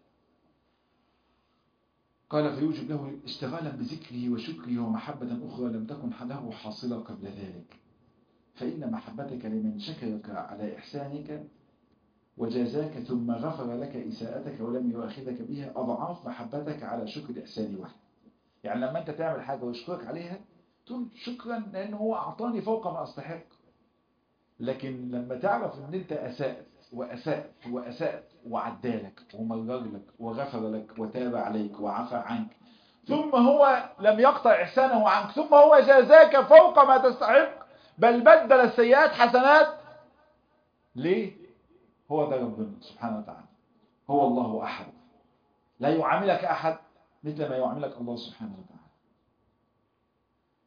قال فيوجب له اشتغالا بذكره وشكره ومحبة أخرى لم تكن له حاصلة قبل ذلك فإن محبتك لمن شكرك على إحسانك وجازاك ثم غفر لك إساءتك ولم يؤاخذك بها أضعاف محبتك على شكر إحسان واحد يعني لما أنت تعمل حاجة ويشكرك عليها تقول شكرا لأنه هو أعطاني فوق ما أستحق لكن لما تعرف أن أنت أسأت وأسأت وأسأت وعدالك ومرر لك وغفر لك وتاب عليك وعفى عنك ثم هو لم يقطع إحسانه عنك ثم هو جازاك فوق ما تستحق بل بدل السيئات حسنات ليه؟ هو ده ربنا سبحانه وتعالى هو الله أحد لا يعاملك أحد مثل ما يعاملك الله سبحانه وتعالى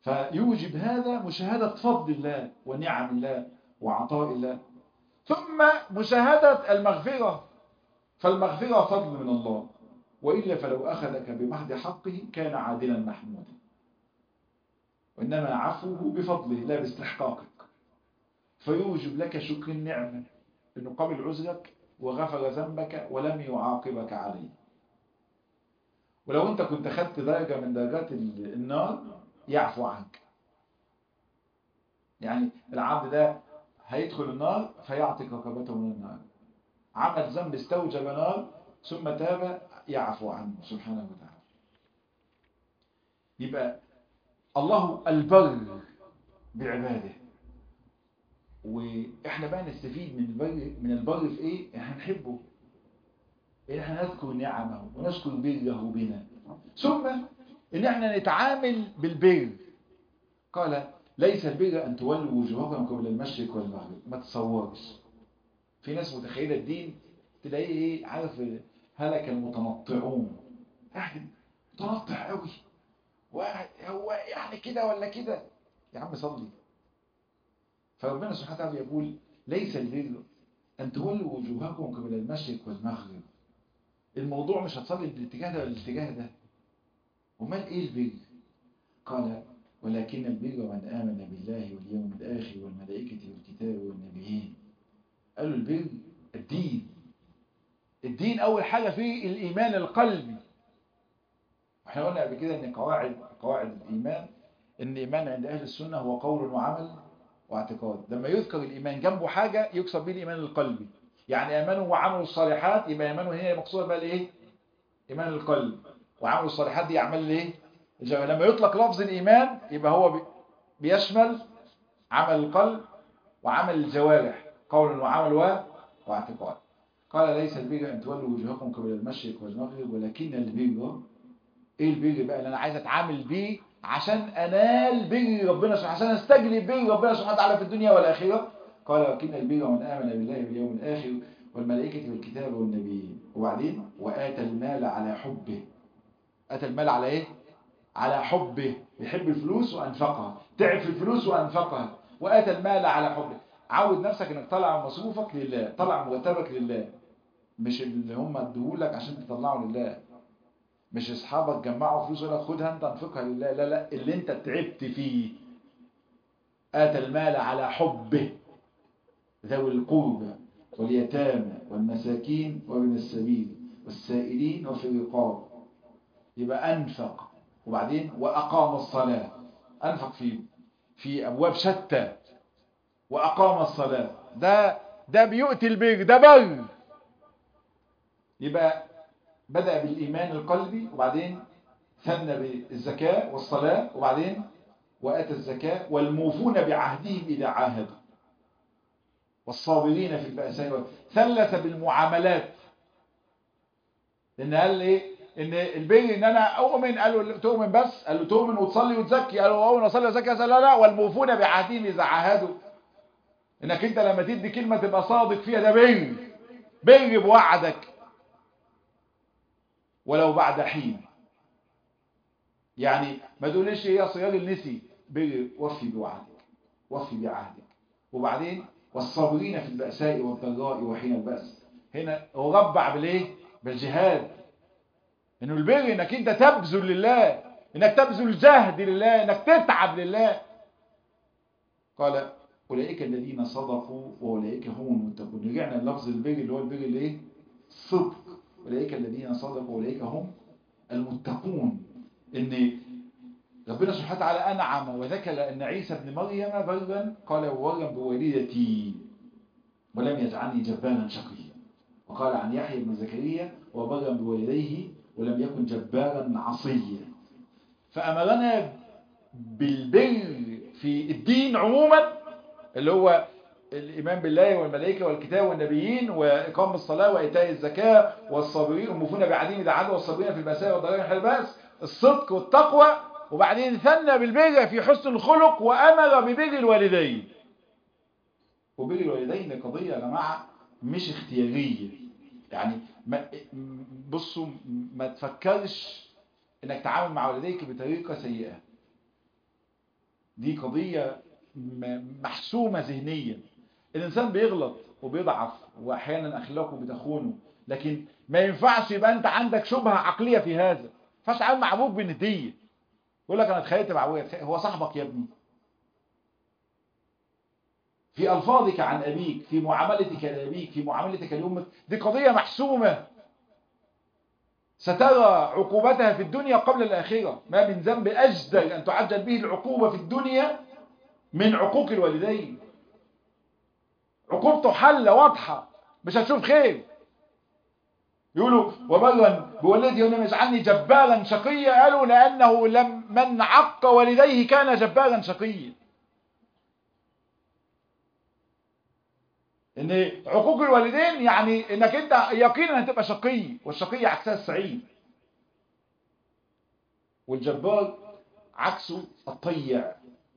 فيوجب هذا مشاهدة فضل الله ونعم الله وعطاء الله ثم مشاهدة المغفرة فالمغفرة فضل من الله وإلا فلو أخذك بمحض حقه كان عادلا محمودا وإنما عفوه بفضله لا باستحقاقك فيوجب لك شكر النعمة أنه قبل عذرك وغفر ذنبك ولم يعاقبك عليه ولو أنت كنت خدت درجة من درجات النار يعفو عنك يعني العبد ده هيدخل النار فيعتق رقبته من النار عمل ذنب استوجب نار ثم تاب يعفو عنه سبحانه وتعالى يبقى الله البر بعباده واحنا بقى نستفيد من البر من البر في ايه احنا نحبه ان احنا نذكر نعمه ونشكر بره بنا ثم ان احنا نتعامل بالبر قال ليس البر ان تولوا وجوهكم قبل المشرق والمغرب ما تصورش في ناس متخيله الدين تلاقيه ايه عارف هلك المتنطعون واحد متنطع قوي واحد هو يعني كده ولا كده يا عم صلي فربنا سبحانه وتعالى يقول ليس البر ان تولوا وجوهكم قبل المشرق والمغرب الموضوع مش هتصلي الاتجاه ده ولا الاتجاه ده امال ايه البر قال ولكن البر من آمن بالله واليوم الآخر والملائكة والكتاب والنبيين قالوا البر الدين الدين أول حاجة فيه الإيمان القلبي احنا قلنا قبل كده ان قواعد قواعد الإيمان ان الإيمان عند أهل السنة هو قول وعمل واعتقاد لما يذكر الإيمان جنبه حاجة يقصد به الإيمان القلبي يعني آمنوا وعملوا الصالحات يبقى آمنوا هنا مقصودة بقى الإيه؟ إيمان القلب وعملوا الصالحات دي أعمال الإيه؟ لما يطلق لفظ الإيمان يبقى هو بيشمل عمل القلب وعمل الجوارح قول وعمل واعتقاد قال ليس البر أن تولوا وجوهكم قبل المشرق والمغرب ولكن البر إيه البر بقى اللي أنا عايز أتعامل بيه عشان أنال بر ربنا سبحانه عشان أستجلب بر ربنا سبحانه وتعالى في الدنيا والآخرة قال ولكن البر من آمن بالله واليوم الآخر والملائكة والكتاب والنبيين وبعدين وآتى المال على حبه آتى المال على إيه؟ على حبه يحب الفلوس وأنفقها تعب في الفلوس وأنفقها وآتى المال على حبه عود نفسك انك طلع مصروفك لله طلع مرتبك لله مش اللي هم ادوهولك عشان تطلعه لله مش اصحابك جمعوا فلوس ولا خدها انت انفقها لله لا لا اللي انت تعبت فيه آتى المال على حبه ذوي القربى واليتامى والمساكين وابن السبيل والسائلين وفي الرقاب يبقى أنفق وبعدين وأقام الصلاة أنفق في في أبواب شتى وأقام الصلاة ده ده بيؤتي البر ده بر يبقى بدأ بالإيمان القلبي وبعدين ثنى بالزكاة والصلاة وبعدين وآتى الزكاة والموفون بعهدهم إذا عاهدوا والصابرين في البأساء ثلث بالمعاملات لأن قال إيه ان البر ان انا اؤمن قالوا له تؤمن بس قال له تؤمن وتصلي وتزكي قالوا اؤمن واصلي وازكي لا لا والموفون بعهدهم اذا عاهدوا انك انت لما تدي كلمه تبقى صادق فيها ده بر بر بوعدك ولو بعد حين يعني ما تقوليش ايه يا راجل نسي بر وفي بوعدك وفي بعهدك وبعدين والصابرين في البأساء والضراء وحين البأس هنا هو ربع بالايه بالجهاد انه البر انك انت تبذل لله انك تبذل جهد لله انك تتعب لله قال اولئك الذين صدقوا واولئك هم المتقون رجعنا للفظ البر اللي هو البر الايه الصدق اولئك الذين صدقوا واولئك هم المتقون ان ربنا سبحانه وتعالى انعم وذكر ان عيسى ابن مريم برا قال وورا بوالدتي ولم يجعلني جبانا شقيا وقال عن يحيى بن زكريا وبرا بوالديه ولم يكن جبارا عصيا فأمرنا بالبر في الدين عموما اللي هو الإيمان بالله والملائكة والكتاب والنبيين وإقام الصلاة وإيتاء الزكاة والصابرين والموفون بعدين إذا عادوا والصابرين في البأساء والضراء والحال البأس الصدق والتقوى وبعدين ثنى بالبر في حسن الخلق وأمر ببر الوالدين وبر الوالدين قضية يا جماعة مش اختيارية يعني ما بصوا ما تفكرش انك تعامل مع والديك بطريقة سيئة دي قضية محسومة ذهنيا الإنسان بيغلط وبيضعف وأحيانا أخلاقه بتخونه لكن ما ينفعش يبقى أنت عندك شبهة عقلية في هذا ما ينفعش عامل مع أبوك بالندية يقول لك أنا اتخيلت مع أبويا هو صاحبك يا ابني في ألفاظك عن أبيك في معاملتك لأبيك في معاملتك لأمك دي قضية محسومة سترى عقوبتها في الدنيا قبل الآخرة ما من ذنب أجدر أن تعجل به العقوبة في الدنيا من عقوق الوالدين عقوبته حلة واضحة مش هتشوف خير يقولوا وبرا بوالدي ولم يجعلني جبارا شقيا قالوا لأنه لم من عق والديه كان جبارا شقيا ان عقوق الوالدين يعني انك انت يقينا هتبقى شقي والشقي عكسها السعيد والجبار عكسه الطيع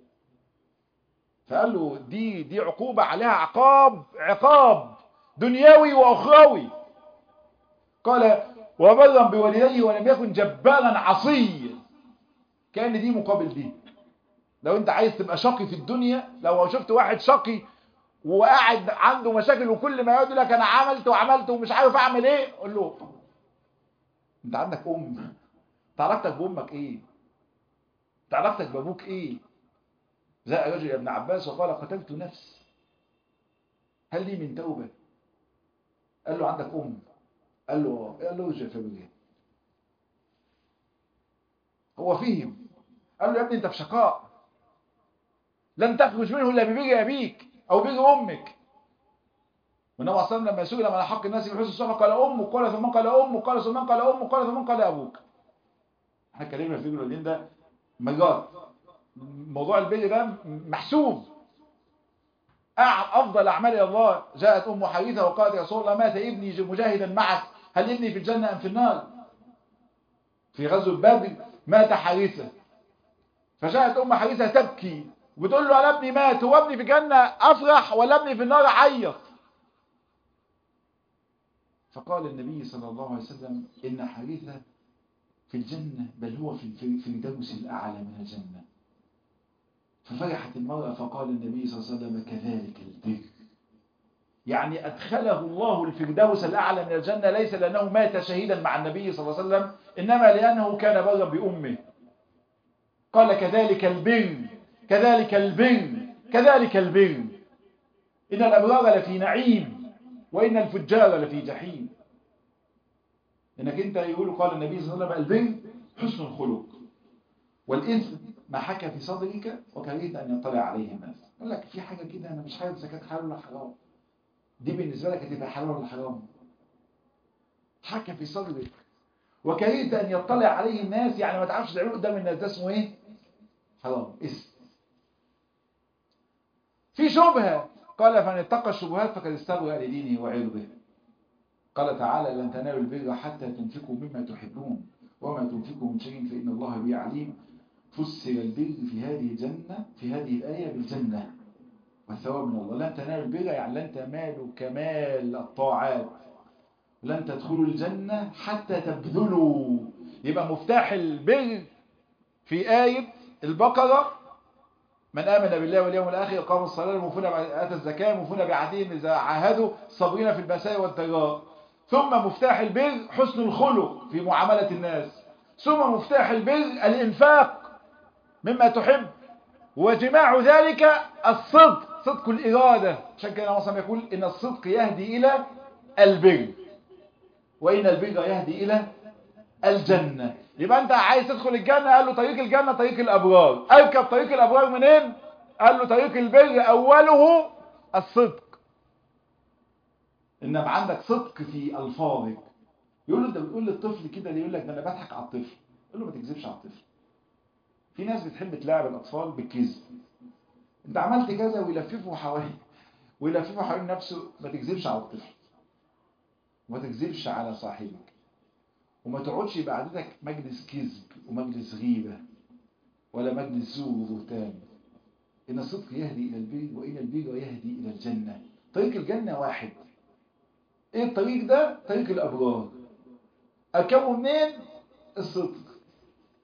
فقال له دي دي عقوبة عليها عقاب عقاب دنيوي واخروي قال وبرا بوالديه ولم يكن جبارا عصيا كان دي مقابل دي لو انت عايز تبقى شقي في الدنيا لو شفت واحد شقي وقاعد عنده مشاكل وكل ما يقعد لك انا عملت وعملت ومش عارف اعمل ايه قول له انت عندك ام انت علاقتك بامك ايه انت علاقتك بابوك ايه جاء رجل ابن عباس وقال قتلت نفس هل لي من توبه قال له عندك ام قال له قال له ارجع في وجهه هو فهم قال له يا ابني انت في شقاء لن تخرج منه الا ببيج ابيك او بيج امك والنبي صلى الله عليه وسلم لما سئل على حق الناس بحسن الصحبه قال امك قال ثم قال امك قال ثم قال امك قال ثم قال ابوك احنا اتكلمنا في الدين ده مرات موضوع البر ده محسوب افضل اعمال الى الله جاءت ام حديثه وقالت يا رسول الله مات ابني مجاهدا معك هل ابني في الجنه ام في النار في غزوه بدر مات حارثه فجاءت ام حارثه تبكي وبتقول له انا ابني مات هو ابني في الجنه افرح ولا ابني في النار اعيط فقال النبي صلى الله عليه وسلم ان حارثه في الجنه بل هو في الفردوس الاعلى من الجنه ففرحت المرأة فقال النبي صلى الله عليه وسلم كذلك البر يعني أدخله الله الفردوس الأعلى من الجنة ليس لأنه مات شهيدا مع النبي صلى الله عليه وسلم إنما لأنه كان برا بأمه قال كذلك البر كذلك البر كذلك البر إن الأبرار لفي نعيم وإن الفجار لفي جحيم إنك أنت يقول قال النبي صلى الله عليه وسلم البر حسن الخلق والإثم ما حكى في صدرك وكرهت أن يطلع عليه الناس يقول لك في حاجة كده أنا مش عارف إذا كانت حلال ولا حرام دي بالنسبة لك هتبقى حلال ولا حرام حكى في صدرك وكرهت أن يطلع عليه الناس يعني ما تعرفش تعمله قدام الناس ده اسمه إيه حرام اسم في شبهة قال فمن اتقى الشبهات فقد استبرأ لدينه وعرضه قال تعالى لن تنالوا البر حتى تنفقوا مما تحبون وما تنفقوا من شيء فإن الله به عليم فسر البر في هذه الجنة في هذه الآية بالجنة والثواب من الله لن تنالوا البر يعني لن تمالوا كمال الطاعات لن تدخلوا الجنة حتى تبذلوا يبقى مفتاح البر في آية البقرة من آمن بالله واليوم الآخر قام الصلاة الموفون آتى الزكاة الموفون بعهدهم إذا عاهدوا صابرين في البأساء والضراء ثم مفتاح البر حسن الخلق في معاملة الناس ثم مفتاح البر الإنفاق مما تحب وجماع ذلك الصدق صدق الإرادة عشان كده مثلا يقول إن الصدق يهدي إلى البر وإن البر يهدي إلى الجنة يبقى أنت عايز تدخل الجنة قال له طريق الجنة طريق الأبرار أركب طريق الأبرار منين قال له طريق البر أوله الصدق إنما عندك صدق في ألفاظك يقول له أنت بتقول للطفل كده اللي يقول لك ده أنا بضحك على الطفل يقول له ما تكذبش على الطفل في ناس بتحب تلاعب الأطفال بالكذب انت عملت كذا ويلففوا حوالي ويلففوا حوالين نفسه ما تكذبش على الطفل وما تكذبش على صاحبك وما تقعدش يبقى عادتك مجلس كذب ومجلس غيبة ولا مجلس زور وبهتان إن الصدق يهدي إلى البر وإن البر يهدي إلى الجنة طريق الجنة واحد إيه الطريق ده؟ طريق الأبرار أركبه منين؟ الصدق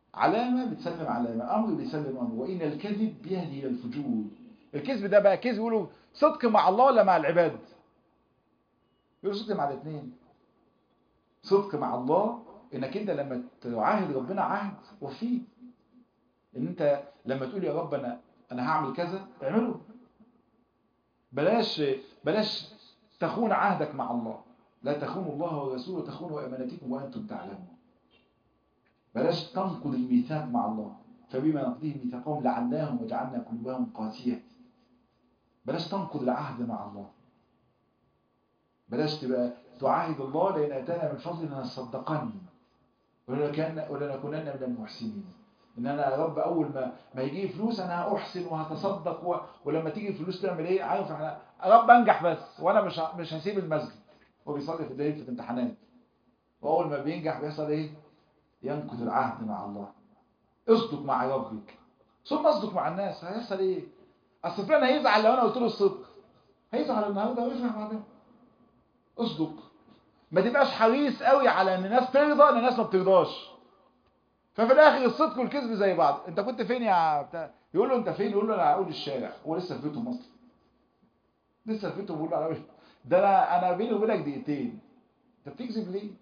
علامة بتسلم علامة أمر بيسلم أمر وإن الكذب يهدي إلى الفجور الكذب ده بقى كذب يقولوا صدق مع الله ولا مع العباد يقولوا صدق مع الاثنين صدق مع الله انك انت لما تعاهد ربنا عهد وفيه ان انت لما تقول يا رب انا انا هعمل كذا اعمله بلاش بلاش تخون عهدك مع الله لا تخونوا الله ورسوله وتخونوا امانتكم وانتم تعلمون بلاش تنقض الميثاق مع الله فبما نقضيهم ميثاقهم لعناهم وجعلنا قلوبهم قاسية بلاش تنقض العهد مع الله بلاش تبقى تعاهد الله لأن أتانا من فضل لنصدقن ولنكونن من المحسنين ان انا يا رب اول ما ما يجي فلوس انا احسن وهتصدق و... ولما تيجي الفلوس تعمل ايه عارف احنا يا رب انجح بس وانا مش ه... مش هسيب المسجد هو بيصلي في ليله الامتحانات واول ما بينجح بيحصل ايه ينقض العهد مع الله اصدق مع ربك ثم اصدق مع الناس هيحصل ايه اصل فلان هيزعل لو انا قلت له الصدق هيزعل النهارده ويفرح بعدين اصدق ما تبقاش حريص قوي على ان الناس ترضى ان الناس ما بترضاش ففي الاخر الصدق والكذب زي بعض انت كنت فين يا بتاع يقول له انت فين يقول له انا هقول الشارع هو لسه في بيته مصر لسه في بيته بيقول له انا ده انا انا بيني وبينك دقيقتين انت بتكذب ليه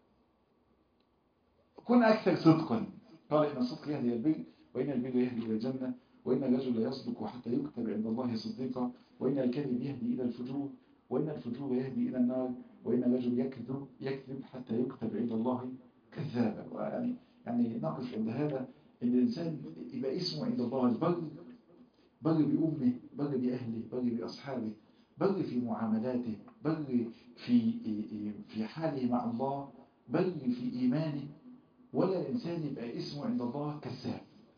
كن اكثر صدقا قال ان الصدق يهدي الى البر وان البر يهدي الى الجنه وان الرجل لا يصدق حتى يكتب عند الله صديقا وان الكذب يهدي الى الفجور وان الفجور يهدي الى النار وان الرجل يكذب يكذب حتى يكتب عند الله كذابا يعني يعني نقف عند هذا ان الانسان يبقى اسمه عند الله البر بر بامه بر باهله بر باصحابه بر في معاملاته بر في في حاله مع الله بر في ايمانه ولا الانسان يبقى اسمه عند الله كذاب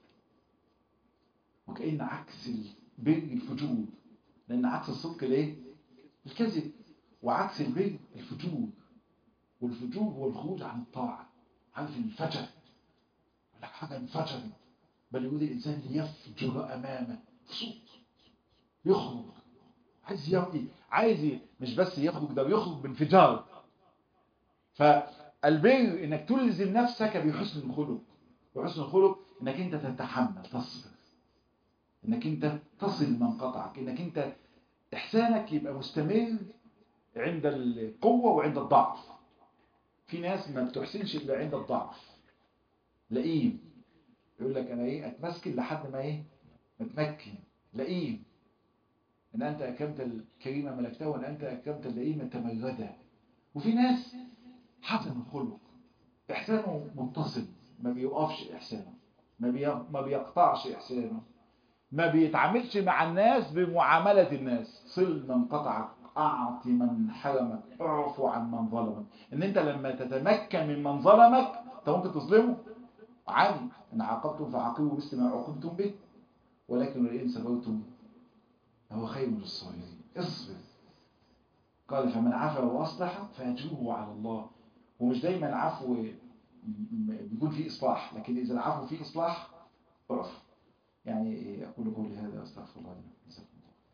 وكأن عكس البر الفجور لان عكس الصدق الايه الكذب وعكس البر الفجور والفجور هو الخروج عن الطاعه عارف الفجر ولا حاجة انفجرت بل يقول الإنسان ليفجر أمامه صوت يخرج عايز يبقي عايز مش بس يخرج ده يخرج بانفجار فالبر انك تلزم نفسك بحسن الخلق وحسن الخلق انك انت تتحمل تصبر انك انت تصل من قطعك انك انت احسانك يبقى مستمر عند القوة وعند الضعف في ناس ما بتحسنش الا عند الضعف لئيم يقول لك انا ايه اتمسكن لحد ما ايه اتمكن لئيم ان انت اكرمت الكريمه ملكته وان انت اكرمت اللئيمه تمردا وفي ناس حسن الخلق احسانه متصل ما بيوقفش احسانه ما, بي... ما بيقطعش احسانه ما بيتعاملش مع الناس بمعامله الناس صل من قطعك اعط من حرمك اعفو عن من ظلمك ان انت لما تتمكن من من ظلمك انت ممكن تظلمه عادي ان عاقبتم فعاقبوا مثل ما عوقبتم به ولكن ولئن صبرتم هو خير للصابرين اصبر قال فمن عفا واصلح فاجره على الله ومش دايما العفو بيكون فيه اصلاح لكن اذا العفو فيه اصلاح اعف يعني اقول قولي هذا استغفر الله لي